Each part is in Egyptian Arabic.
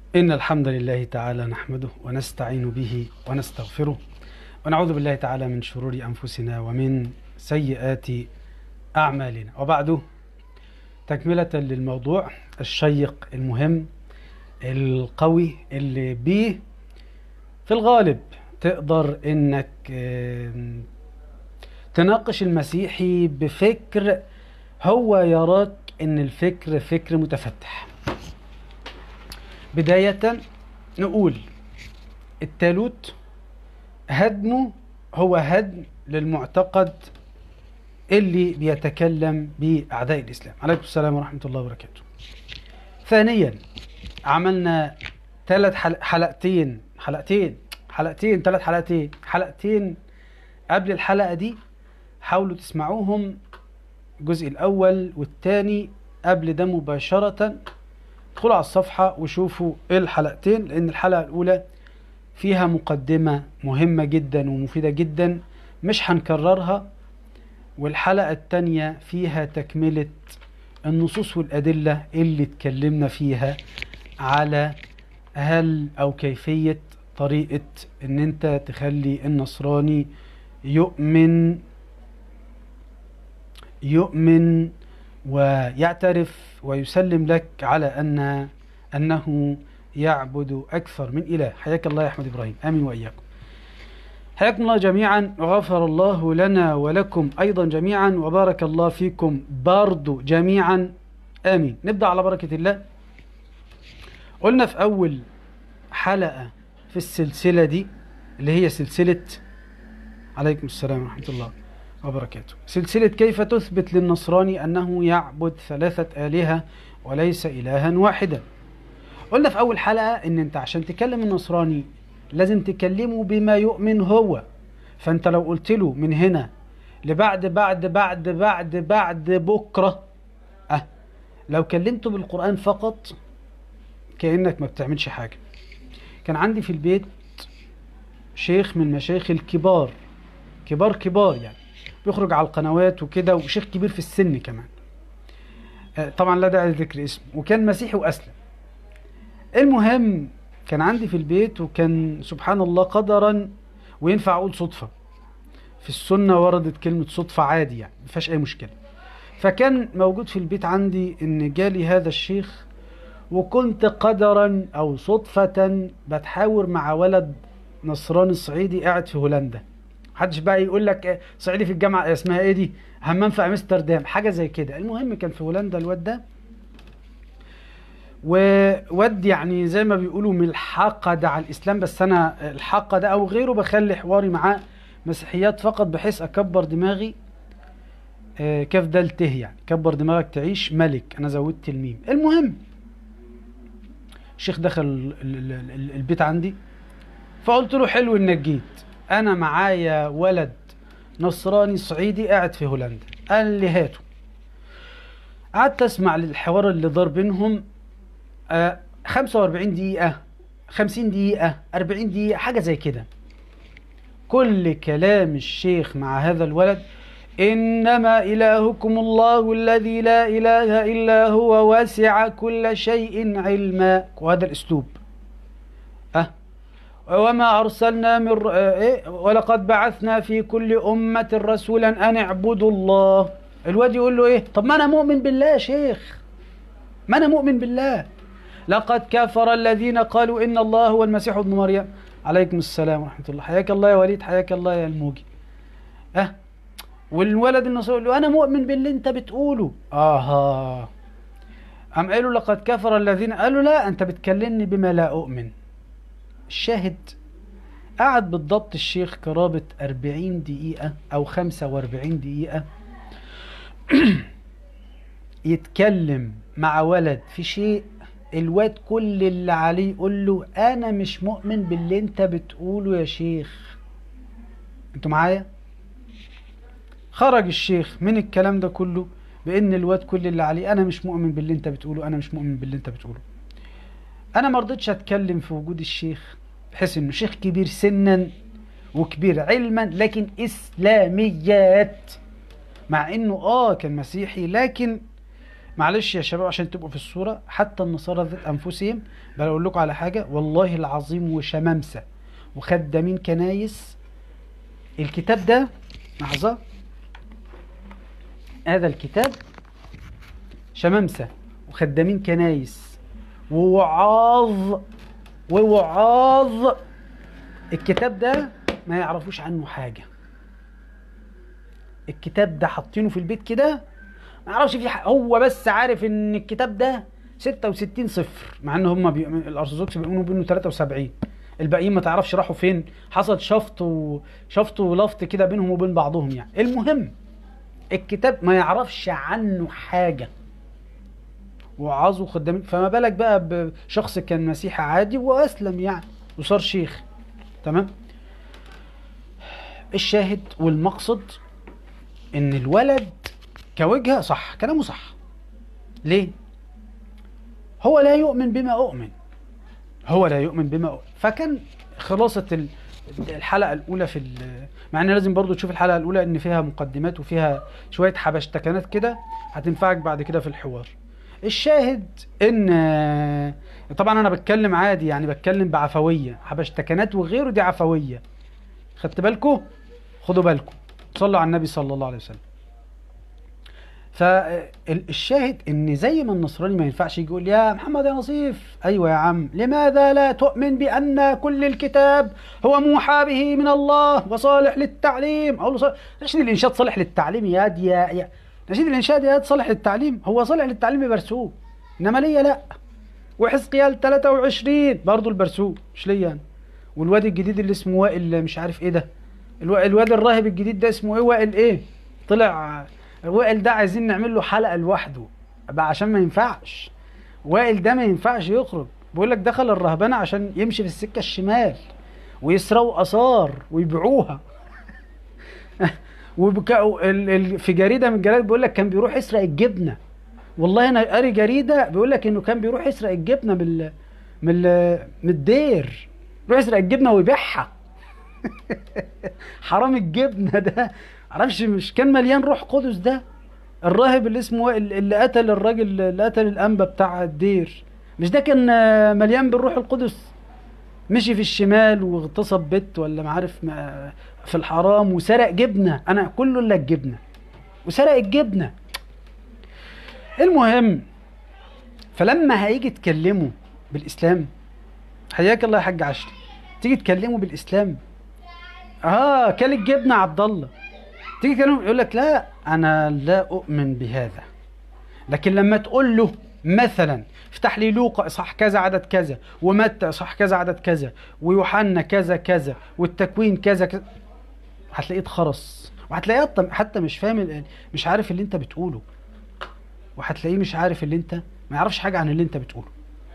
إن الحمد لله تعالى نحمده ونستعين به ونستغفره ونعوذ بالله تعالى من شرور أنفسنا ومن سيئات أعمالنا وبعده تكملة للموضوع الشيق المهم القوي اللي بيه في الغالب تقدر انك آم، تناقش المسيحي بفكر هو يراك ان الفكر فكر متفتح بداية نقول التالوت هدمه هو هدم للمعتقد اللي بيتكلم بأعداء الإسلام عليكم السلام ورحمة الله وبركاته ثانيا عملنا ثلاث حلق حلقتين حلقتين حلقتين ثلاث حلقتين حلقتين قبل الحلقة دي حاولوا تسمعوهم الجزء الأول والثاني قبل ده مباشرة ادخلوا على الصفحة وشوفوا الحلقتين لأن الحلقة الأولى فيها مقدمة مهمة جدا ومفيدة جدا مش هنكررها والحلقة التانية فيها تكملة النصوص والأدلة اللي اتكلمنا فيها على هل أو كيفية طريقة إن أنت تخلي النصراني يؤمن يؤمن ويعترف ويسلم لك على أن أنه يعبد أكثر من إله حياك الله يا أحمد إبراهيم آمين وإياكم حياكم الله جميعا وغفر الله لنا ولكم أيضا جميعا وبارك الله فيكم برضو جميعا آمين نبدأ على بركة الله قلنا في أول حلقة في السلسلة دي اللي هي سلسلة عليكم السلام ورحمة الله وبركاته سلسلة كيف تثبت للنصراني أنه يعبد ثلاثة آلهة وليس إلها واحدا قلنا في أول حلقة إن أنت عشان تكلم النصراني لازم تكلمه بما يؤمن هو فأنت لو قلت له من هنا لبعد بعد بعد بعد بعد بكرة أه لو كلمته بالقرآن فقط كأنك ما بتعملش حاجة كان عندي في البيت شيخ من مشايخ الكبار كبار كبار يعني بيخرج على القنوات وكده وشيخ كبير في السن كمان آه، طبعا لا داعي لذكر اسمه وكان مسيحي واسلم المهم كان عندي في البيت وكان سبحان الله قدرا وينفع اقول صدفه في السنه وردت كلمه صدفه عادي يعني ما فيهاش اي مشكله فكان موجود في البيت عندي ان جالي هذا الشيخ وكنت قدرا او صدفه بتحاور مع ولد نصراني صعيدي قاعد في هولندا محدش بقى يقول لك إيه، صعيدي في الجامعه اسمها ايه دي همام في امستردام حاجه زي كده المهم كان في هولندا الواد ده وود يعني زي ما بيقولوا من الحقد على الاسلام بس انا الحق ده او غيره بخلي حواري معاه مسيحيات فقط بحيث اكبر دماغي آه، كاف دال ته يعني كبر دماغك تعيش ملك انا زودت الميم المهم الشيخ دخل ال- ال- ال- البيت عندي فقلت له حلو انك جيت انا معايا ولد نصراني صعيدي قاعد في هولندا قال لي هاته قعدت اسمع للحوار اللي دار بينهم آه 45 دقيقة 50 دقيقة 40 دقيقة حاجة زي كده كل كلام الشيخ مع هذا الولد إنما إلهكم الله الذي لا إله إلا هو واسع كل شيء علما وهذا الأسلوب أه وما أرسلنا من ر- آه، إيه ولقد بعثنا في كل أمة رسولا أن اعبدوا الله الواد يقول له إيه طب ما أنا مؤمن بالله يا شيخ ما أنا مؤمن بالله لقد كفر الذين قالوا إن الله هو المسيح ابن مريم عليكم السلام ورحمة الله حياك الله يا وليد حياك الله يا الموجي أه والولد النصارى يقول له أنا مؤمن باللي أنت بتقوله آها أم قالوا لقد كفر الذين قالوا لا أنت بتكلمني بما لا أؤمن الشاهد قعد بالضبط الشيخ قرابة 40 دقيقة أو 45 دقيقة يتكلم مع ولد في شيء الواد كل اللي عليه يقول له أنا مش مؤمن باللي أنت بتقوله يا شيخ أنتوا معايا؟ خرج الشيخ من الكلام ده كله بان الواد كل اللي عليه انا مش مؤمن باللي انت بتقوله انا مش مؤمن باللي انت بتقوله انا ما رضيتش اتكلم في وجود الشيخ بحيث انه شيخ كبير سنا وكبير علما لكن اسلاميات مع انه اه كان مسيحي لكن معلش يا شباب عشان تبقوا في الصورة حتى النصارى ذات أنفسهم بل أقول لكم على حاجة والله العظيم وشمامسة وخدامين كنايس الكتاب ده لحظة هذا الكتاب شمامسة وخدامين كنايس ووعاظ ووعاظ الكتاب ده ما يعرفوش عنه حاجة الكتاب ده حاطينه في البيت كده ما يعرفش فيه حاجة هو بس عارف ان الكتاب ده 66 صفر مع ان هم بي... الارثوذكس بيؤمنوا بانه 73 الباقيين ما تعرفش راحوا فين حصل شفط و... شفط ولفط كده بينهم وبين بعضهم يعني المهم الكتاب ما يعرفش عنه حاجة وعظوا خدامين فما بالك بقى بشخص كان مسيحي عادي واسلم يعني وصار شيخ تمام الشاهد والمقصد ان الولد كوجهه صح كلامه صح ليه هو لا يؤمن بما اؤمن هو لا يؤمن بما أؤمن. فكان خلاصة ال- الحلقة الأولى في ال- مع إن لازم برضو تشوف الحلقة الأولى إن فيها مقدمات وفيها شوية حبشتكنات كده هتنفعك بعد كده في الحوار الشاهد إن طبعا أنا بتكلم عادي يعني بتكلم بعفوية حبشتكنات وغيره دي عفوية خدت بالكم خدوا بالكم صلوا على النبي صلى الله عليه وسلم فالشاهد ان زي ما النصراني ما ينفعش يجي يقول يا محمد يا نصيف ايوه يا عم لماذا لا تؤمن بان كل الكتاب هو موحى به من الله وصالح للتعليم اقول له صالح نشيد الانشاد صالح للتعليم يا دي يا, يا نشيد الانشاد يا دي صالح للتعليم هو صالح للتعليم برسوم انما ليا لا وحزقيال 23 برضه البرسوم مش ليا انا والواد الجديد اللي اسمه وائل مش عارف ايه ده الو- الواد الراهب الجديد ده اسمه ايه وائل ايه طلع وائل ده عايزين نعمل له حلقه لوحده بقى عشان ما ينفعش وائل ده ما ينفعش يخرج بيقول لك دخل الرهبنه عشان يمشي في السكه الشمال ويسرقوا اثار ويبيعوها وبكا ال- ال- في جريده من الجرايد بيقول لك كان بيروح يسرق الجبنه والله انا قاري جريده بيقول لك انه كان بيروح يسرق الجبنه من ال- من ال- من الدير يروح يسرق الجبنه ويبيعها حرام الجبنه ده معرفش مش كان مليان روح قدس ده الراهب اللي اسمه وائل- اللي قتل الراجل اللي قتل الانبا بتاع الدير مش ده كان آه، مليان بالروح القدس مشي في الشمال واغتصب بيت ولا معرف ما في الحرام وسرق جبنه انا كله الا الجبنه وسرق الجبنه المهم فلما هيجي تكلمه بالاسلام حياك الله يا حاج عشري تيجي تكلمه بالاسلام اه كل الجبنه عبد الله تيجي تكلمه يقول لك لا انا لا اؤمن بهذا لكن لما تقول له مثلا افتح لي لوقا اصحاح كذا عدد كذا ومتى اصحاح كذا عدد كذا ويوحنا كذا كذا والتكوين كذا كذا هتلاقيه اتخرس وهتلاقيه حتى- حتى مش فاهم ال- مش عارف اللي انت بتقوله وهتلاقيه مش عارف اللي انت ما يعرفش حاجه عن اللي انت بتقوله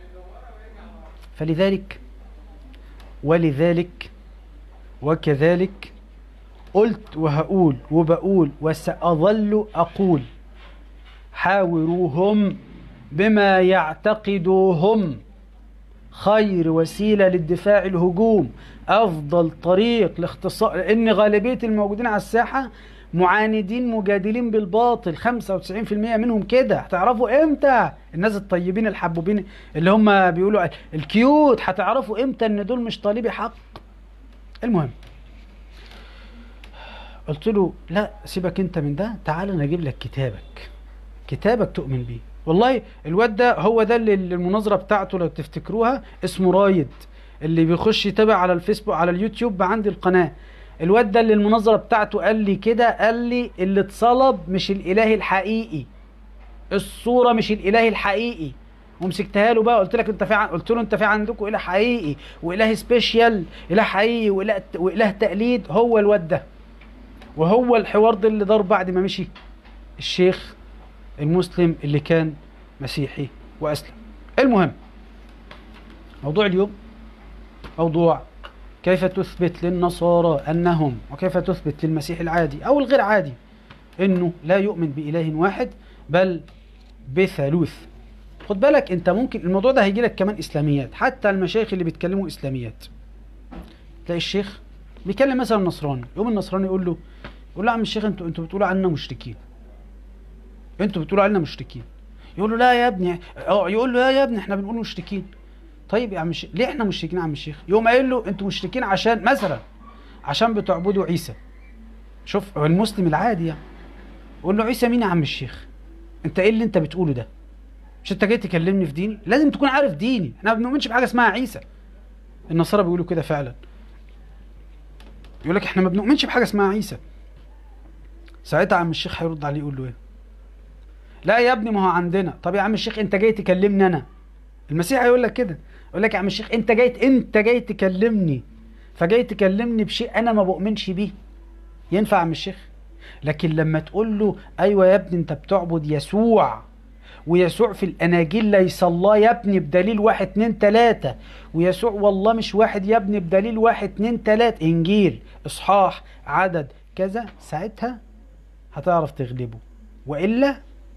فلذلك ولذلك وكذلك قلت وهقول وبقول وسأظل أقول حاوروهم بما يعتقدوهم خير وسيلة للدفاع الهجوم أفضل طريق لاختصار لأن غالبية الموجودين على الساحة معاندين مجادلين بالباطل 95% منهم كده هتعرفوا امتى الناس الطيبين الحبوبين اللي هم بيقولوا الكيوت هتعرفوا امتى ان دول مش طالبي حق المهم قلت له لا سيبك انت من ده تعال انا اجيب لك كتابك كتابك تؤمن بيه والله الواد ده هو ده اللي المناظره بتاعته لو تفتكروها اسمه رايد اللي بيخش يتابع على الفيسبوك على اليوتيوب عندي القناه الواد ده اللي المناظره بتاعته قال لي كده قال لي اللي اتصلب مش الاله الحقيقي الصوره مش الاله الحقيقي ومسكتها له بقى قلت لك انت في عن... قلت له انت في عندكم اله حقيقي واله سبيشيال اله حقيقي واله واله تقليد هو الواد ده وهو الحوار ده اللي دار بعد ما مشي الشيخ المسلم اللي كان مسيحي واسلم المهم موضوع اليوم موضوع كيف تثبت للنصارى انهم وكيف تثبت للمسيح العادي او الغير عادي انه لا يؤمن باله واحد بل بثالوث خد بالك انت ممكن الموضوع ده هيجي لك كمان اسلاميات حتى المشايخ اللي بيتكلموا اسلاميات تلاقي الشيخ بيكلم مثلا نصراني يقوم النصراني يقول له يقول له يا عم الشيخ انتوا انتوا بتقولوا عنا مشركين انتوا بتقولوا علينا مشركين يقول له لا يا ابني اه يقول له لا يا ابني احنا بنقول مشركين طيب يا عم الشيخ ليه احنا مشركين يا عم الشيخ يقوم قايل له انتوا مشركين عشان مثلا عشان بتعبدوا عيسى شوف هو المسلم العادي يعني يقول له عيسى مين يا عم الشيخ انت ايه اللي انت بتقوله ده مش انت جاي تكلمني في ديني لازم تكون عارف ديني احنا ما بنؤمنش بحاجه اسمها عيسى النصارى بيقولوا كده فعلا يقول لك احنا ما بنؤمنش بحاجه اسمها عيسى ساعتها عم الشيخ هيرد عليه يقول له ايه لا يا ابني ما هو عندنا طب يا عم الشيخ انت جاي تكلمني انا المسيح هيقول لك كده يقول لك يا عم الشيخ انت جاي انت جاي تكلمني فجاي تكلمني بشيء انا ما بؤمنش بيه ينفع يا عم الشيخ لكن لما تقول له ايوه يا ابني انت بتعبد يسوع ويسوع في الاناجيل ليس الله يا ابني بدليل واحد اتنين تلاته ويسوع والله مش واحد يا ابني بدليل واحد اتنين تلاته انجيل اصحاح عدد كذا ساعتها هتعرف تغلبه والا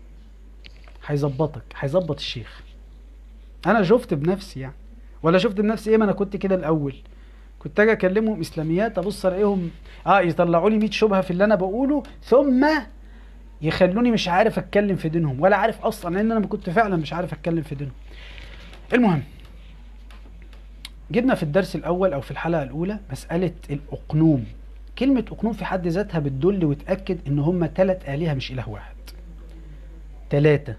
هيظبطك هيظبط الشيخ انا شفت بنفسي يعني ولا شفت بنفسي ايه ما انا كنت كده الاول كنت اجي اكلمهم اسلاميات ابص الاقيهم اه يطلعوا لي 100 شبهه في اللي انا بقوله ثم يخلوني مش عارف اتكلم في دينهم ولا عارف اصلا لان انا كنت فعلا مش عارف اتكلم في دينهم المهم جبنا في الدرس الاول او في الحلقه الاولى مساله الاقنوم كلمه اقنوم في حد ذاتها بتدل وتاكد ان هم ثلاث الهه مش اله واحد ثلاثه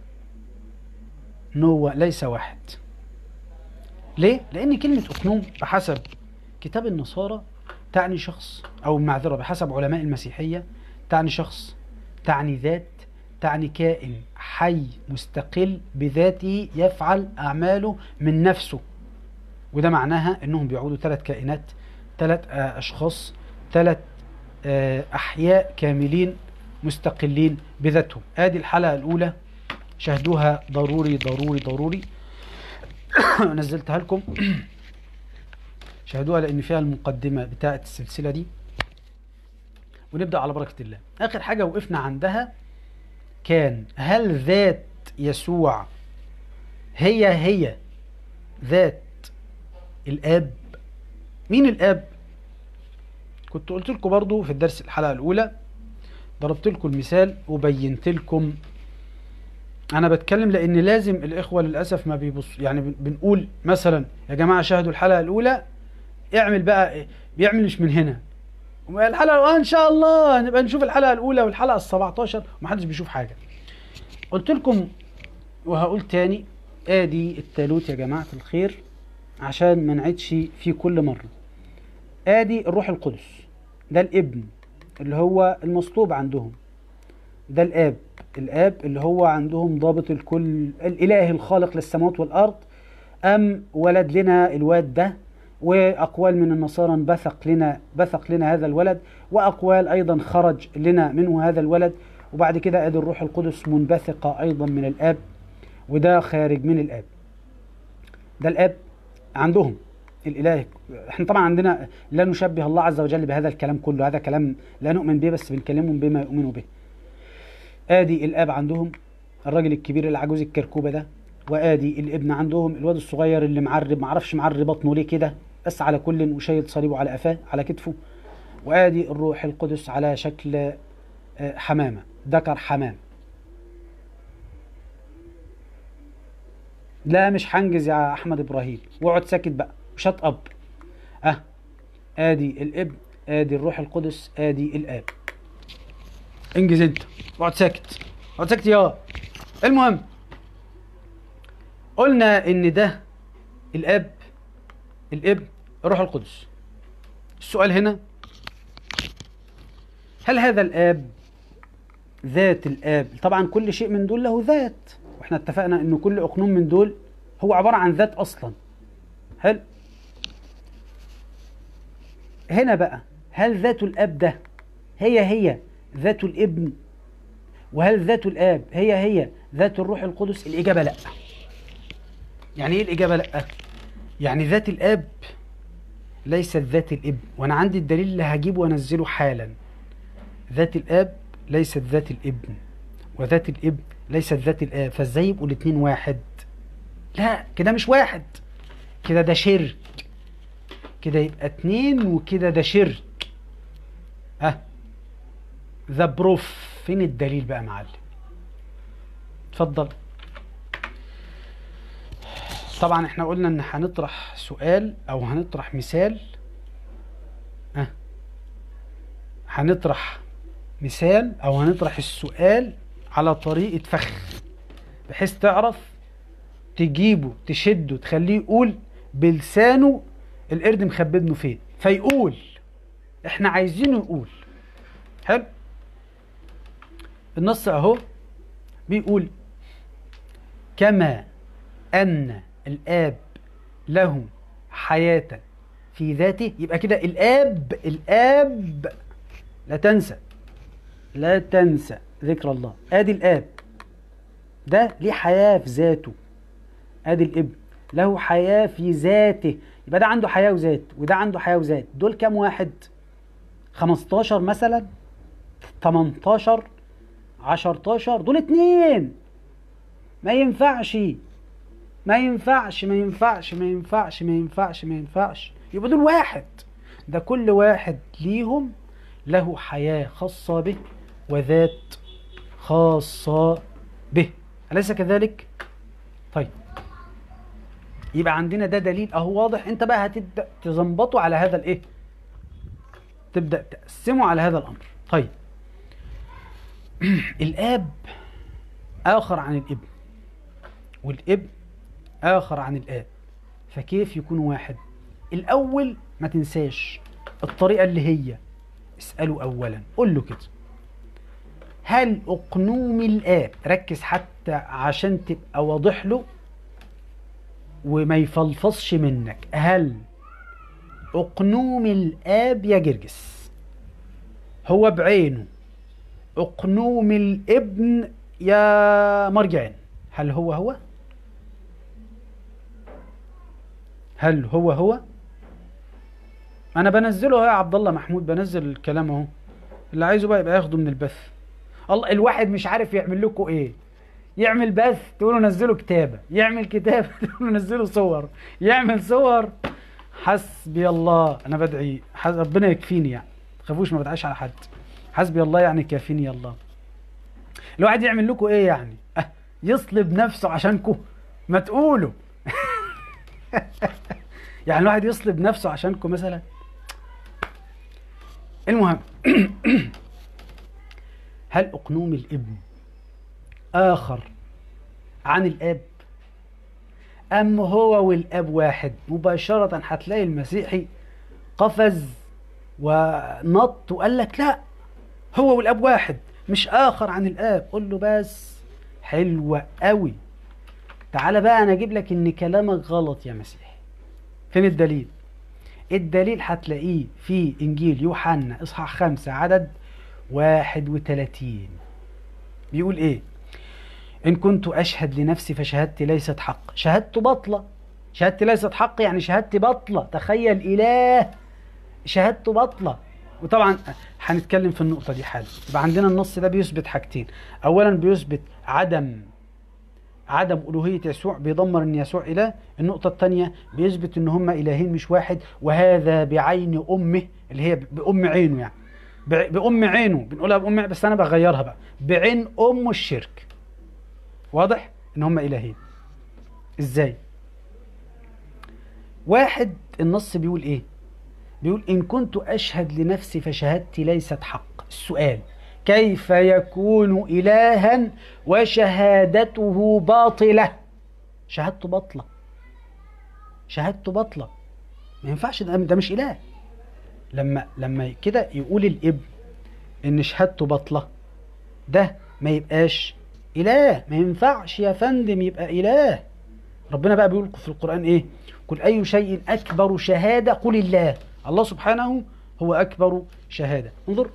نوع ليس واحد ليه لان كلمه اقنوم بحسب كتاب النصارى تعني شخص او المعذره بحسب علماء المسيحيه تعني شخص تعني ذات تعني كائن حي مستقل بذاته يفعل اعماله من نفسه وده معناها انهم بيعودوا ثلاث كائنات ثلاث اشخاص ثلاث احياء كاملين مستقلين بذاتهم ادي الحلقه الاولى شاهدوها ضروري ضروري ضروري نزلتها لكم شاهدوها لان فيها المقدمه بتاعه السلسله دي ونبدا على بركه الله اخر حاجه وقفنا عندها كان هل ذات يسوع هي هي ذات الاب مين الاب كنت قلت لكم برضو في الدرس الحلقه الاولى ضربت لكم المثال وبينت لكم انا بتكلم لان لازم الاخوه للاسف ما بيبص يعني بنقول مثلا يا جماعه شاهدوا الحلقه الاولى اعمل بقى بيعمل مش من هنا الحلقه ان شاء الله نبقى نشوف الحلقه الاولى والحلقه ال17 ومحدش بيشوف حاجه قلت لكم وهقول تاني ادي التالوت يا جماعه الخير عشان ما نعيدش فيه كل مره ادي الروح القدس ده الابن اللي هو المصلوب عندهم ده الاب الاب اللي هو عندهم ضابط الكل الاله الخالق للسماوات والارض ام ولد لنا الواد ده واقوال من النصارى بثق لنا بثق لنا هذا الولد واقوال ايضا خرج لنا منه هذا الولد وبعد كده ادي الروح القدس منبثقه ايضا من الاب وده خارج من الاب ده الاب عندهم الاله احنا طبعا عندنا لا نشبه الله عز وجل بهذا الكلام كله هذا كلام لا نؤمن به بس بنكلمهم بما يؤمنوا به ادي الاب عندهم الراجل الكبير العجوز الكركوبه ده وادي الابن عندهم الواد الصغير اللي معرب معرفش معرب بطنه ليه كده بس على كل وشايل صليبه على قفاه على كتفه وادي الروح القدس على شكل حمامه ذكر حمام لا مش هنجز يا احمد ابراهيم واقعد ساكت بقى شت اب اه ادي الابن ادي الروح القدس ادي الاب انجز انت اقعد ساكت اقعد ساكت يا المهم قلنا ان ده الاب الابن الروح القدس السؤال هنا هل هذا الاب ذات الاب طبعا كل شيء من دول له ذات واحنا اتفقنا ان كل اقنوم من دول هو عباره عن ذات اصلا حلو هنا بقى هل ذات الاب ده هي هي ذات الابن وهل ذات الاب هي هي ذات الروح القدس الاجابه لا يعني ايه الاجابه لا يعني ذات الاب ليست ذات الابن وانا عندي الدليل اللي هجيبه وانزله حالا ذات الاب ليست ذات الابن وذات الابن ليست ذات الاب فازاي يبقوا الاتنين واحد لا كده مش واحد كده ده شرك كده يبقى اتنين وكده ده شرك اه ذا بروف فين الدليل بقى يا معلم اتفضل طبعا احنا قلنا ان هنطرح سؤال او هنطرح مثال اه هنطرح مثال او هنطرح السؤال على طريقة فخ بحيث تعرف تجيبه تشده تخليه يقول بلسانه القرد مخببنه فين فيقول احنا عايزينه يقول حلو النص اهو بيقول كما ان الاب له حياة في ذاته يبقى كده الاب الاب لا تنسى لا تنسى ذكر الله ادي الاب ده ليه حياة في ذاته ادي الابن له حياة في ذاته يبقى ده عنده حياة وذات وده عنده حياة وذات دول كام واحد 15 مثلا 18 10 دول اتنين ما ينفعش ما ينفعش ما ينفعش ما ينفعش ما ينفعش ما ينفعش يبقى دول واحد ده كل واحد ليهم له حياة خاصة به وذات خاصة به أليس كذلك؟ طيب يبقى عندنا ده دليل اهو واضح انت بقى هتبدا تظبطه على هذا الايه تبدا تقسمه على هذا الامر طيب الاب اخر عن الابن والابن اخر عن الاب فكيف يكون واحد الاول ما تنساش الطريقه اللي هي اساله اولا قول له كده هل اقنوم الاب ركز حتى عشان تبقى واضح له وما يفلفصش منك هل اقنوم الاب يا جرجس هو بعينه اقنوم الابن يا مرجان هل هو هو هل هو هو انا بنزله اهو يا عبد الله محمود بنزل الكلام اهو اللي عايزه بقى يبقى ياخده من البث الله الواحد مش عارف يعمل لكم ايه يعمل بث تقولوا نزلوا كتابة يعمل كتابة تقولوا نزلوا صور يعمل صور حسبي الله انا بدعي حس- ربنا يكفيني يعني تخافوش ما بدعيش على حد حسبي الله يعني كافيني الله الواحد يعمل لكم ايه يعني أه يصلب نفسه عشانكم ما تقولوا يعني الواحد يصلب نفسه عشانكم مثلا المهم هل اقنوم الابن آخر عن الآب أم هو والآب واحد مباشرة هتلاقي المسيحي قفز ونط وقال لك لا هو والآب واحد مش آخر عن الآب قول له بس حلوة قوي تعالى بقى أنا أجيب لك إن كلامك غلط يا مسيحي فين الدليل الدليل هتلاقيه في إنجيل يوحنا إصحاح خمسة عدد واحد وتلاتين بيقول إيه إن كنت أشهد لنفسي فشهادتي ليست حق شهادته بطلة شهادتي ليست حق يعني شهادتي بطلة تخيل إله شهادته بطلة وطبعا هنتكلم في النقطة دي حالا يبقى عندنا النص ده بيثبت حاجتين أولا بيثبت عدم عدم ألوهية يسوع بيدمر إن يسوع إله النقطة الثانية بيثبت إن هما إلهين مش واحد وهذا بعين أمه اللي هي بأم عينه يعني بع- بأم عينه بنقولها بأم عينه بس أنا بغيرها بقى بعين أم الشرك واضح إن هما إلهين إزاي واحد النص بيقول إيه بيقول إن كنت أشهد لنفسي فشهادتي ليست حق السؤال كيف يكون إلها وشهادته باطلة شهادته باطلة شهادته باطلة ما ينفعش ده, ده مش إله لما لما كده يقول الابن إن شهادته باطلة ده ما يبقاش إله ما ينفعش يا فندم يبقى إله ربنا بقى بيقول في القرآن إيه قل أي شيء أكبر شهادة قل الله الله سبحانه هو أكبر شهادة انظر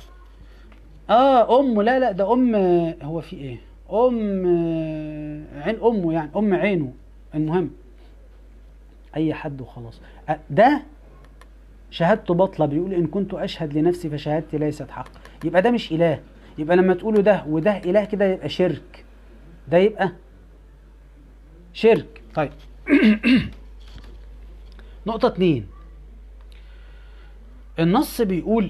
اه ام لا لا ده ام هو في ايه ام عين امه يعني ام عينه المهم اي حد وخلاص آه، ده شهادته باطله بيقول ان كنت اشهد لنفسي فشهادتي ليست حق يبقى ده مش اله يبقى لما تقولوا ده وده اله كده يبقى شرك ده يبقى شرك طيب نقطة اتنين النص بيقول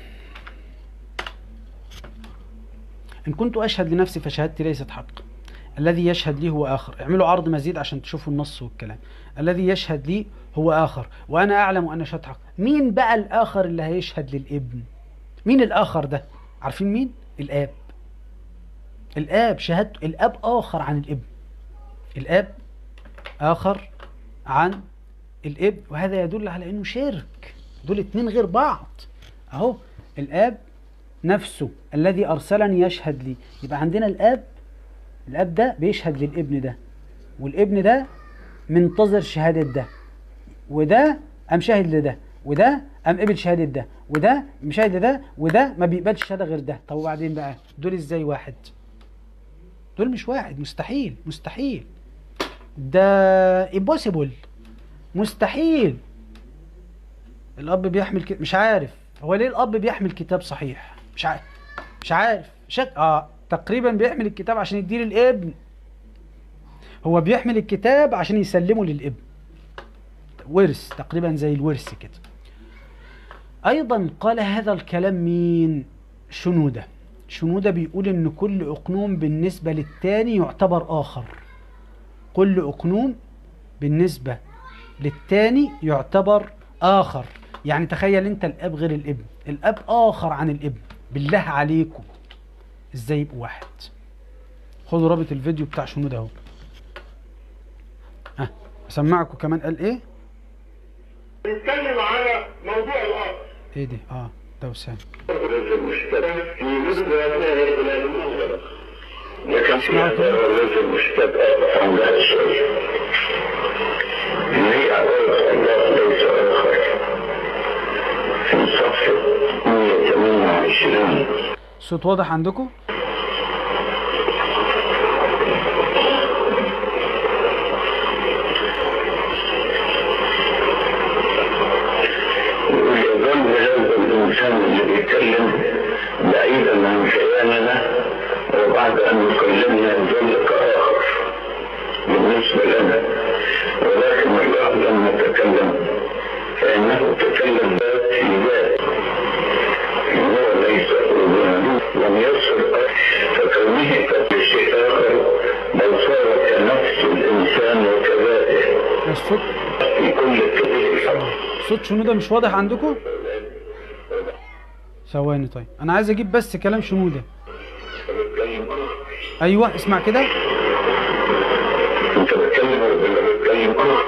إن كنت أشهد لنفسي فشهادتي ليست حق الذي يشهد لي هو آخر اعملوا عرض مزيد عشان تشوفوا النص والكلام الذي يشهد لي هو آخر وأنا أعلم أن شهادة حق مين بقى الآخر اللي هيشهد للابن مين الآخر ده عارفين مين الآب الآب شهادته الآب آخر عن الابن الآب آخر عن الابن وهذا يدل على انه شرك دول اتنين غير بعض اهو الاب نفسه الذي ارسلني يشهد لي يبقى عندنا الاب الاب ده بيشهد للابن ده والابن ده منتظر شهادة ده وده قام شاهد لده وده قام قبل شهادة ده وده مشاهد لده وده ما بيقبلش شهادة غير ده طب وبعدين بقى دول ازاي واحد دول مش واحد مستحيل مستحيل ده impossible مستحيل الاب بيحمل ك... مش عارف هو ليه الاب بيحمل كتاب صحيح مش عارف مش عارف شك اه تقريبا بيحمل الكتاب عشان يديه للابن هو بيحمل الكتاب عشان يسلمه للابن ورث تقريبا زي الورث كده ايضا قال هذا الكلام مين شنوده شنوده بيقول ان كل اقنوم بالنسبه للتاني يعتبر اخر كل اقنوم بالنسبه للتاني يعتبر آخر يعني تخيل أنت الأب غير الابن الأب آخر عن الابن بالله عليكم إزاي يبقوا واحد خدوا رابط الفيديو بتاع شنو ده اهو ها أسمعكم كمان قال إيه نتكلم على موضوع الأرض إيه دي آه ده وسام المشتبه في مثل هذه الأمور لكن في هذا الرجل المشتبه عن هذا الشيء هي أولا الله ليس آخر في صفحة 128 الصوت واضح عندكم ويظل هذا الإنسان اللي بيتكلم بعيدا عن كياننا وبعد أن يكلمنا يظل كآخر بالنسبة لنا ولكن الله لما تكلم فإنه تكلم ذات في ذات هو ليس أذنا لم يصل فكونه قد شيء آخر بل صار كنفس الإنسان وكذاته الصوت في كل كبير صوت شنو ده مش واضح عندكم ثواني طيب انا عايز اجيب بس كلام شنو ده ايوه اسمع كده انت بتكلم ولا بتكلم اه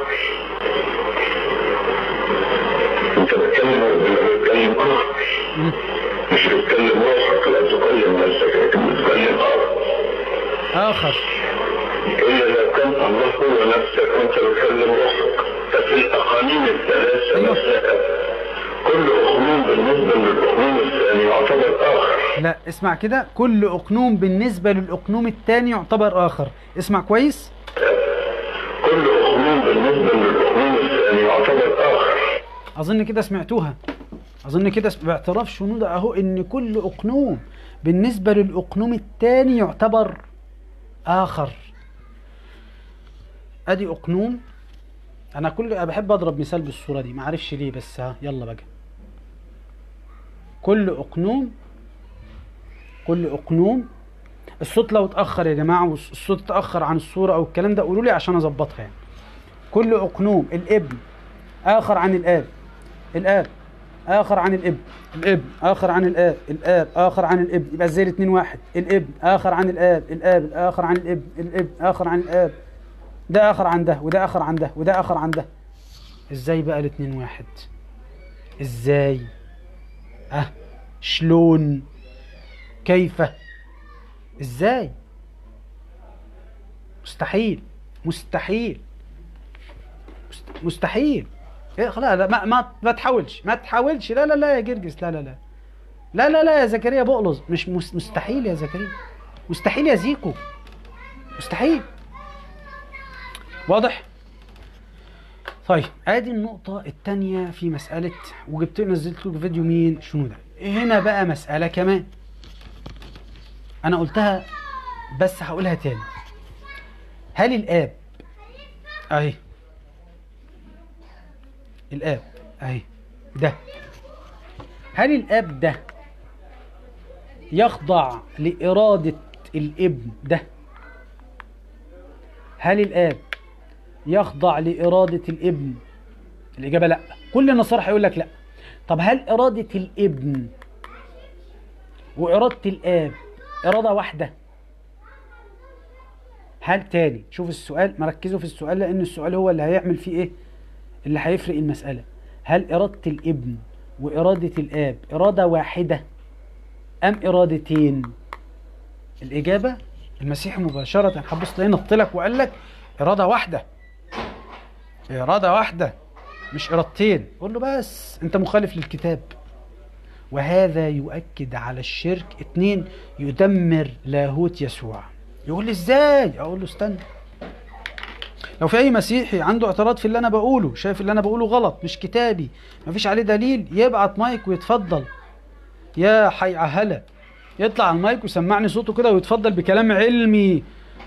انت بتكلم ولا بتكلم اه مم. مش بتكلم روحك لا تكلم نفسك لكن بتكلم اه اخر الا لو كان الله هو نفسك وانت بتكلم روحك ففي الاقانيم الثلاثه أيوة. نفسها كل اقنوم بالنسبه للاقنوم الثاني يعتبر اخر لا اسمع كده كل اقنوم بالنسبه للاقنوم الثاني يعتبر اخر اسمع كويس كل اقنوم بالنسبه للاقنوم الثاني يعتبر اخر اظن كده سمعتوها اظن كده سم- باعتراف شنودة اهو ان كل اقنوم بالنسبه للاقنوم الثاني يعتبر اخر ادي اقنوم انا كل أنا بحب اضرب مثال بالصوره دي ما اعرفش ليه بس ها يلا بقى كل اقنوم كل اقنوم الصوت لو اتاخر يا جماعه والصوت اتاخر عن الصوره او الكلام ده قولوا لي عشان اظبطها يعني كل اقنوم الابن اخر عن الاب الاب اخر عن الابن الابن اخر عن الاب الاب اخر عن الابن يبقى زي الاثنين واحد الابن اخر عن الاب الاب الاخر عن الابن الابن اخر عن الاب ده اخر عن ده وده اخر عن ده وده اخر عن ده ازاي بقى الاثنين واحد ازاي اه شلون كيف ازاي مستحيل مستحيل مست- مستحيل إيه خلاص لا ما ما ما تحاولش ما تحاولش لا لا لا يا جرجس لا لا لا لا لا لا يا زكريا بقلظ مش مس- مستحيل يا زكريا مستحيل يا زيكو مستحيل واضح طيب ادي النقطة التانية في مسألة وجبت نزلت لكم فيديو مين شنو ده هنا بقى مسألة كمان انا قلتها بس هقولها تاني هل الاب اهي الاب اهي ده هل الاب ده يخضع لإرادة الابن ده هل الاب يخضع لاراده الابن الاجابه لا كل النصارى هيقول لك لا طب هل اراده الابن واراده الاب اراده واحده هل تاني شوف السؤال مركزوا في السؤال لان السؤال هو اللي هيعمل فيه ايه اللي هيفرق المساله هل اراده الابن واراده الاب اراده واحده ام ارادتين الاجابه المسيح مباشره هتبص تلاقيه نط لك وقال لك اراده واحده اراده واحده مش ارادتين قول له بس انت مخالف للكتاب وهذا يؤكد على الشرك اتنين يدمر لاهوت يسوع يقول لي ازاي اقول له استنى لو في اي مسيحي عنده اعتراض في اللي انا بقوله شايف اللي انا بقوله غلط مش كتابي مفيش عليه دليل يبعت مايك ويتفضل يا حي هلا يطلع على المايك ويسمعني صوته كده ويتفضل بكلام علمي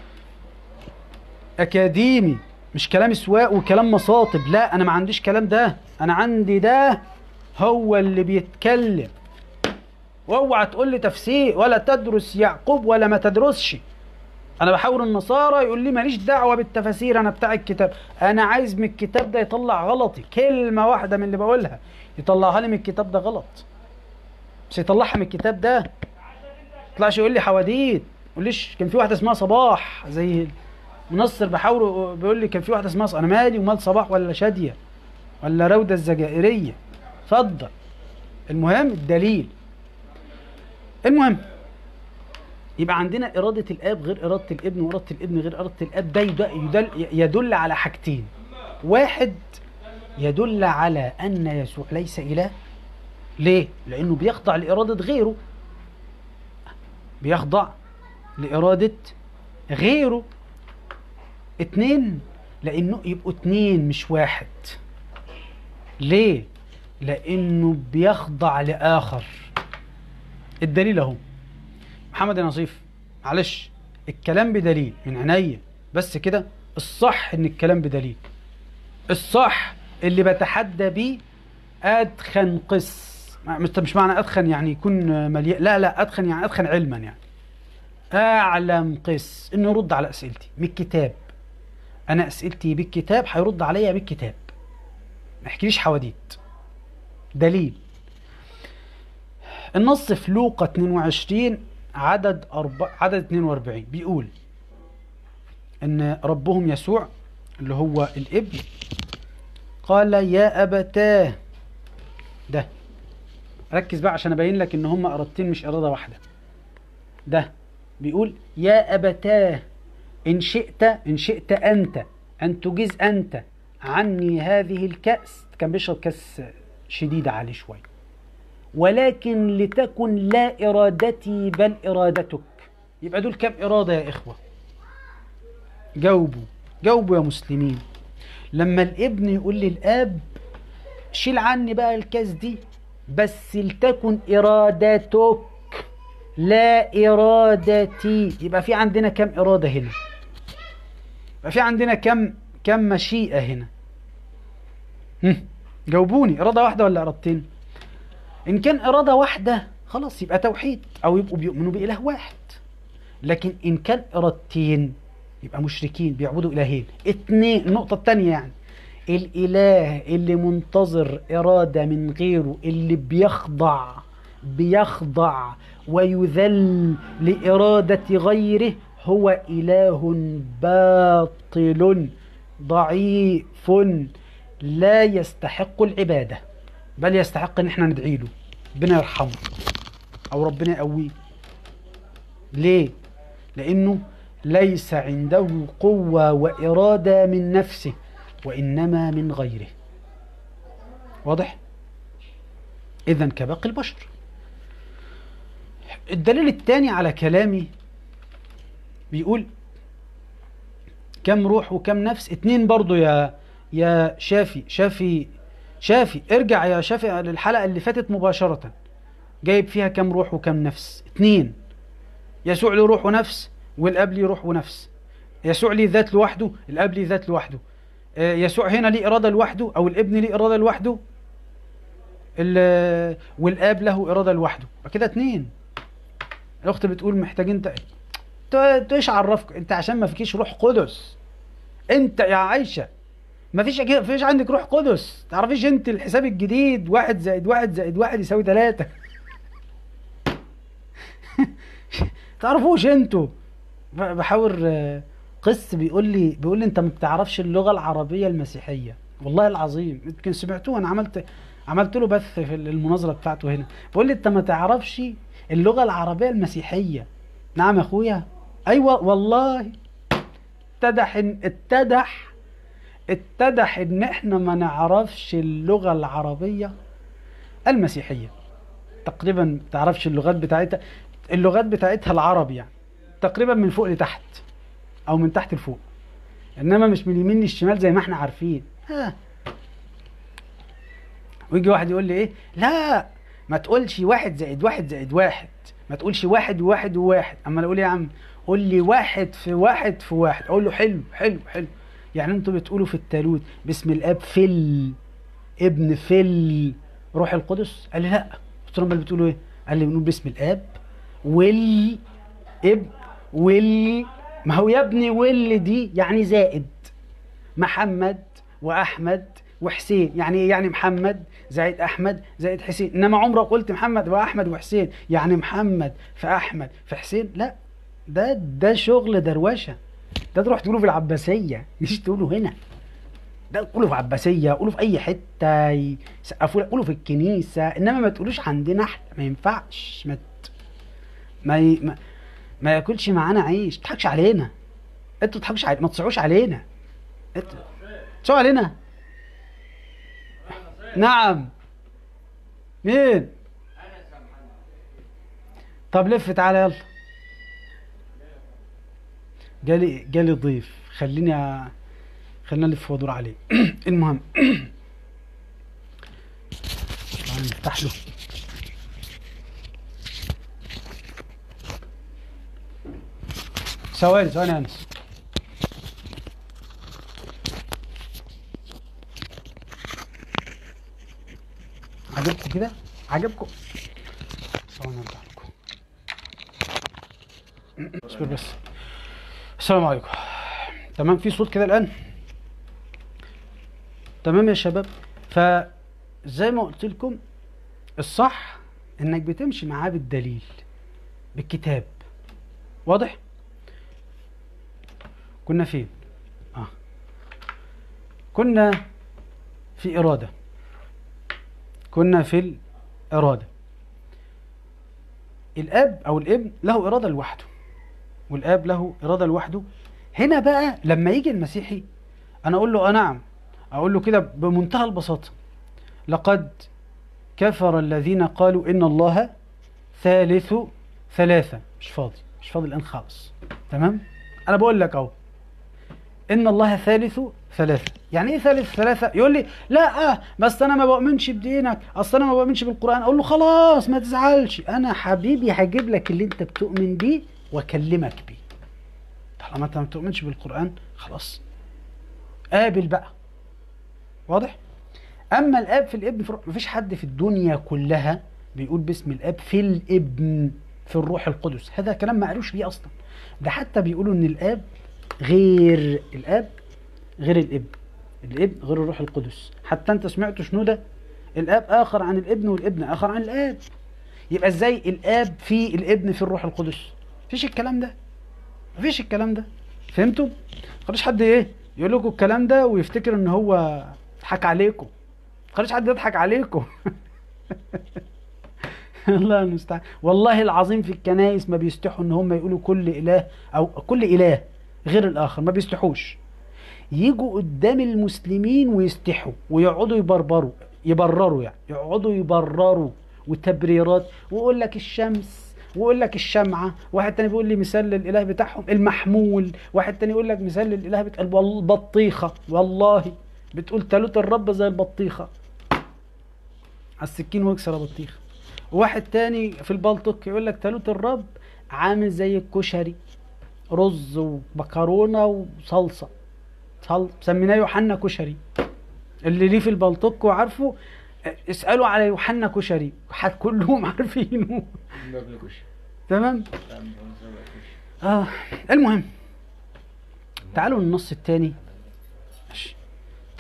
اكاديمي مش كلام سواق وكلام مصاطب لا انا ما عنديش كلام ده انا عندي ده هو اللي بيتكلم واوعى تقول لي تفسير ولا تدرس يعقوب ولا ما تدرسش انا بحاول النصارى يقول لي ماليش دعوه بالتفاسير انا بتاع الكتاب انا عايز من الكتاب ده يطلع غلطي كلمه واحده من اللي بقولها يطلعها لي من الكتاب ده غلط مش يطلعها من الكتاب ده يطلعش يقول لي حواديت يقوليش كان في واحده اسمها صباح زي منصر بحاول بيقول لي كان في واحده اسمها صباح. انا مالي ومال صباح ولا شاديه ولا روده الزجائريه اتفضل المهم الدليل المهم يبقى عندنا إرادة الآب غير إرادة الابن وإرادة الابن غير إرادة الآب ده يدل, يدل على حاجتين واحد يدل على أن يسوع ليس إله ليه؟ لأنه بيخضع لإرادة غيره بيخضع لإرادة غيره اتنين لأنه يبقوا اتنين مش واحد ليه؟ لأنه بيخضع لآخر الدليل أهو محمد يا نصيف معلش الكلام بدليل من عينيا بس كده الصح ان الكلام بدليل الصح اللي بتحدى بيه ادخن قس مش معنى ادخن يعني يكون مليان لا لا ادخن يعني ادخن علما يعني اعلم قس انه يرد على اسئلتي من الكتاب انا اسئلتي بالكتاب هيرد عليا بالكتاب ما يحكيليش حواديت دليل النص في لوقا 22 عدد أربع عدد 42 بيقول ان ربهم يسوع اللي هو الابن قال يا ابتاه ده ركز بقى عشان ابين لك ان هم ارادتين مش اراده واحده ده بيقول يا ابتاه ان شئت ان شئت انت ان تجيز انت عني هذه الكاس كان بيشرب كاس شديده عليه شويه ولكن لتكن لا إرادتي بل إرادتك يبقى دول كم إرادة يا إخوة جاوبوا جاوبوا يا مسلمين لما الابن يقول للآب شيل عني بقى الكاس دي بس لتكن إرادتك لا إرادتي يبقى في عندنا كم إرادة هنا يبقى في عندنا كم كم مشيئة هنا هم. جاوبوني إرادة واحدة ولا إرادتين إن كان إرادة واحدة خلاص يبقى توحيد أو يبقوا بيؤمنوا بإله واحد لكن إن كان إرادتين يبقى مشركين بيعبدوا إلهين اتنين النقطة التانية يعني الإله اللي منتظر إرادة من غيره اللي بيخضع بيخضع ويذل لإرادة غيره هو إله باطل ضعيف لا يستحق العبادة بل يستحق ان احنا ندعي له ربنا يرحمه او ربنا يقويه ليه لانه ليس عنده قوة وإرادة من نفسه وإنما من غيره واضح إذا كباقي البشر الدليل الثاني على كلامي بيقول كم روح وكم نفس اتنين برضو يا يا شافي شافي شافي ارجع يا شافي للحلقة اللي فاتت مباشرة جايب فيها كم روح وكم نفس اتنين يسوع له روح ونفس والاب ليه روح ونفس يسوع ليه ذات لوحده الاب ليه ذات لوحده آه، يسوع هنا ليه اراده لوحده او الابن ليه اراده لوحده ال- والاب له اراده لوحده كده اتنين الاخت بتقول محتاجين ت... ت- ايش عرفك انت عشان ما فيكيش روح قدس انت يا عايشه ما فيش ما فيش عندك روح قدس تعرفيش انت الحساب الجديد واحد زائد واحد زائد واحد يساوي ثلاثة تعرفوش انتوا ب- بحاور آه، قس بيقول لي بيقول لي انت ما بتعرفش اللغه العربيه المسيحيه والله العظيم يمكن سمعتوه انا عملت عملت له بث في المناظره بتاعته هنا بيقول لي انت ما تعرفش اللغه العربيه المسيحيه نعم يا اخويا ايوه والله اتضح ان اتضح اتضح ان احنا ما نعرفش اللغه العربيه المسيحيه تقريبا ما تعرفش اللغات بتاعتها اللغات بتاعتها العربي يعني تقريبا من فوق لتحت او من تحت لفوق انما مش من اليمين للشمال زي ما احنا عارفين ها ويجي واحد يقول لي ايه لا ما تقولش واحد زائد واحد زائد واحد ما تقولش واحد وواحد وواحد اما انا اقول يا عم قول لي واحد في واحد في واحد اقول له حلو حلو حلو يعني انتوا بتقولوا في التالوت باسم الاب فل ابن فل روح القدس قال لي لا قلت له امال بتقولوا ايه قال لي بنقول باسم الاب وال ابن وال ما هو يا ابني وال دي يعني زائد محمد واحمد وحسين يعني ايه يعني محمد زائد احمد زائد حسين انما عمرك قلت محمد واحمد وحسين يعني محمد في احمد في حسين لا ده ده شغل دروشه ده تروح تقوله في العباسيه مش تقوله هنا ده قوله في عباسيه قوله في اي حته يسقفوا لك قوله في الكنيسه انما ما تقولوش عندنا احنا ما ينفعش ما ت- ما ي... ما, ما ياكلش معانا عيش ما تضحكش علينا انتوا ما تضحكوش علينا ما تصعوش علينا انتوا تصعوا علينا نعم مين طب لف تعالى يلا جالي جالي ضيف خليني أ... خلينا نلف وادور عليه المهم تعالى نفتح له ثواني ثواني يا انس عجبكم كده عجبكم ثواني افتح لكم اصبر بس السلام عليكم تمام في صوت كده الان تمام يا شباب فزي ما قلت لكم الصح انك بتمشي معاه بالدليل بالكتاب واضح كنا فين اه كنا في اراده كنا في الاراده الاب او الابن له اراده لوحده والاب له اراده لوحده هنا بقى لما يجي المسيحي انا اقول له اه نعم اقول له كده بمنتهى البساطه لقد كفر الذين قالوا ان الله ثالث ثلاثه مش فاضي مش فاضي الان خالص تمام انا بقول لك اهو ان الله ثالث ثلاثه يعني ايه ثالث ثلاثه يقول لي لا آه بس انا ما بؤمنش بدينك اصل انا ما بؤمنش بالقران اقول له خلاص ما تزعلش انا حبيبي هجيب لك اللي انت بتؤمن بيه واكلمك بيه طالما انت ما بتؤمنش بالقران خلاص قابل بقى واضح اما الاب في الابن في الروح مفيش حد في الدنيا كلها بيقول باسم الاب في الابن في الروح القدس هذا كلام ما قالوش بيه اصلا ده حتى بيقولوا ان الاب غير الاب غير الابن الابن غير الروح القدس حتى انت سمعت شنو ده الاب اخر عن الابن والابن اخر عن الاب يبقى ازاي الاب في الابن في الروح القدس مفيش الكلام ده مفيش الكلام ده فهمتوا خليش حد ايه يقول لكم الكلام ده ويفتكر ان هو ضحك عليكم خليش حد يضحك عليكم الله المستعان والله العظيم في الكنائس ما بيستحوا ان هم يقولوا كل اله او كل اله غير الاخر ما بيستحوش يجوا قدام المسلمين ويستحوا ويقعدوا يبربروا يبرروا يعني يقعدوا يبرروا وتبريرات ويقول لك الشمس ويقول لك الشمعة واحد تاني بيقول لي مثال للإله بتاعهم المحمول واحد تاني يقول لك مثال للإله بتاع البطيخة والله بتقول تالوت الرب زي البطيخة على السكين واكسر يا بطيخة واحد تاني في البلطق يقول لك تالوت الرب عامل زي الكشري رز ومكرونة وصلصة صل... سميناه يوحنا كشري اللي ليه في البلطق وعارفه اسألوا على يوحنا كشري حد كلهم عارفينه تمام اه المهم تعالوا للنص الثاني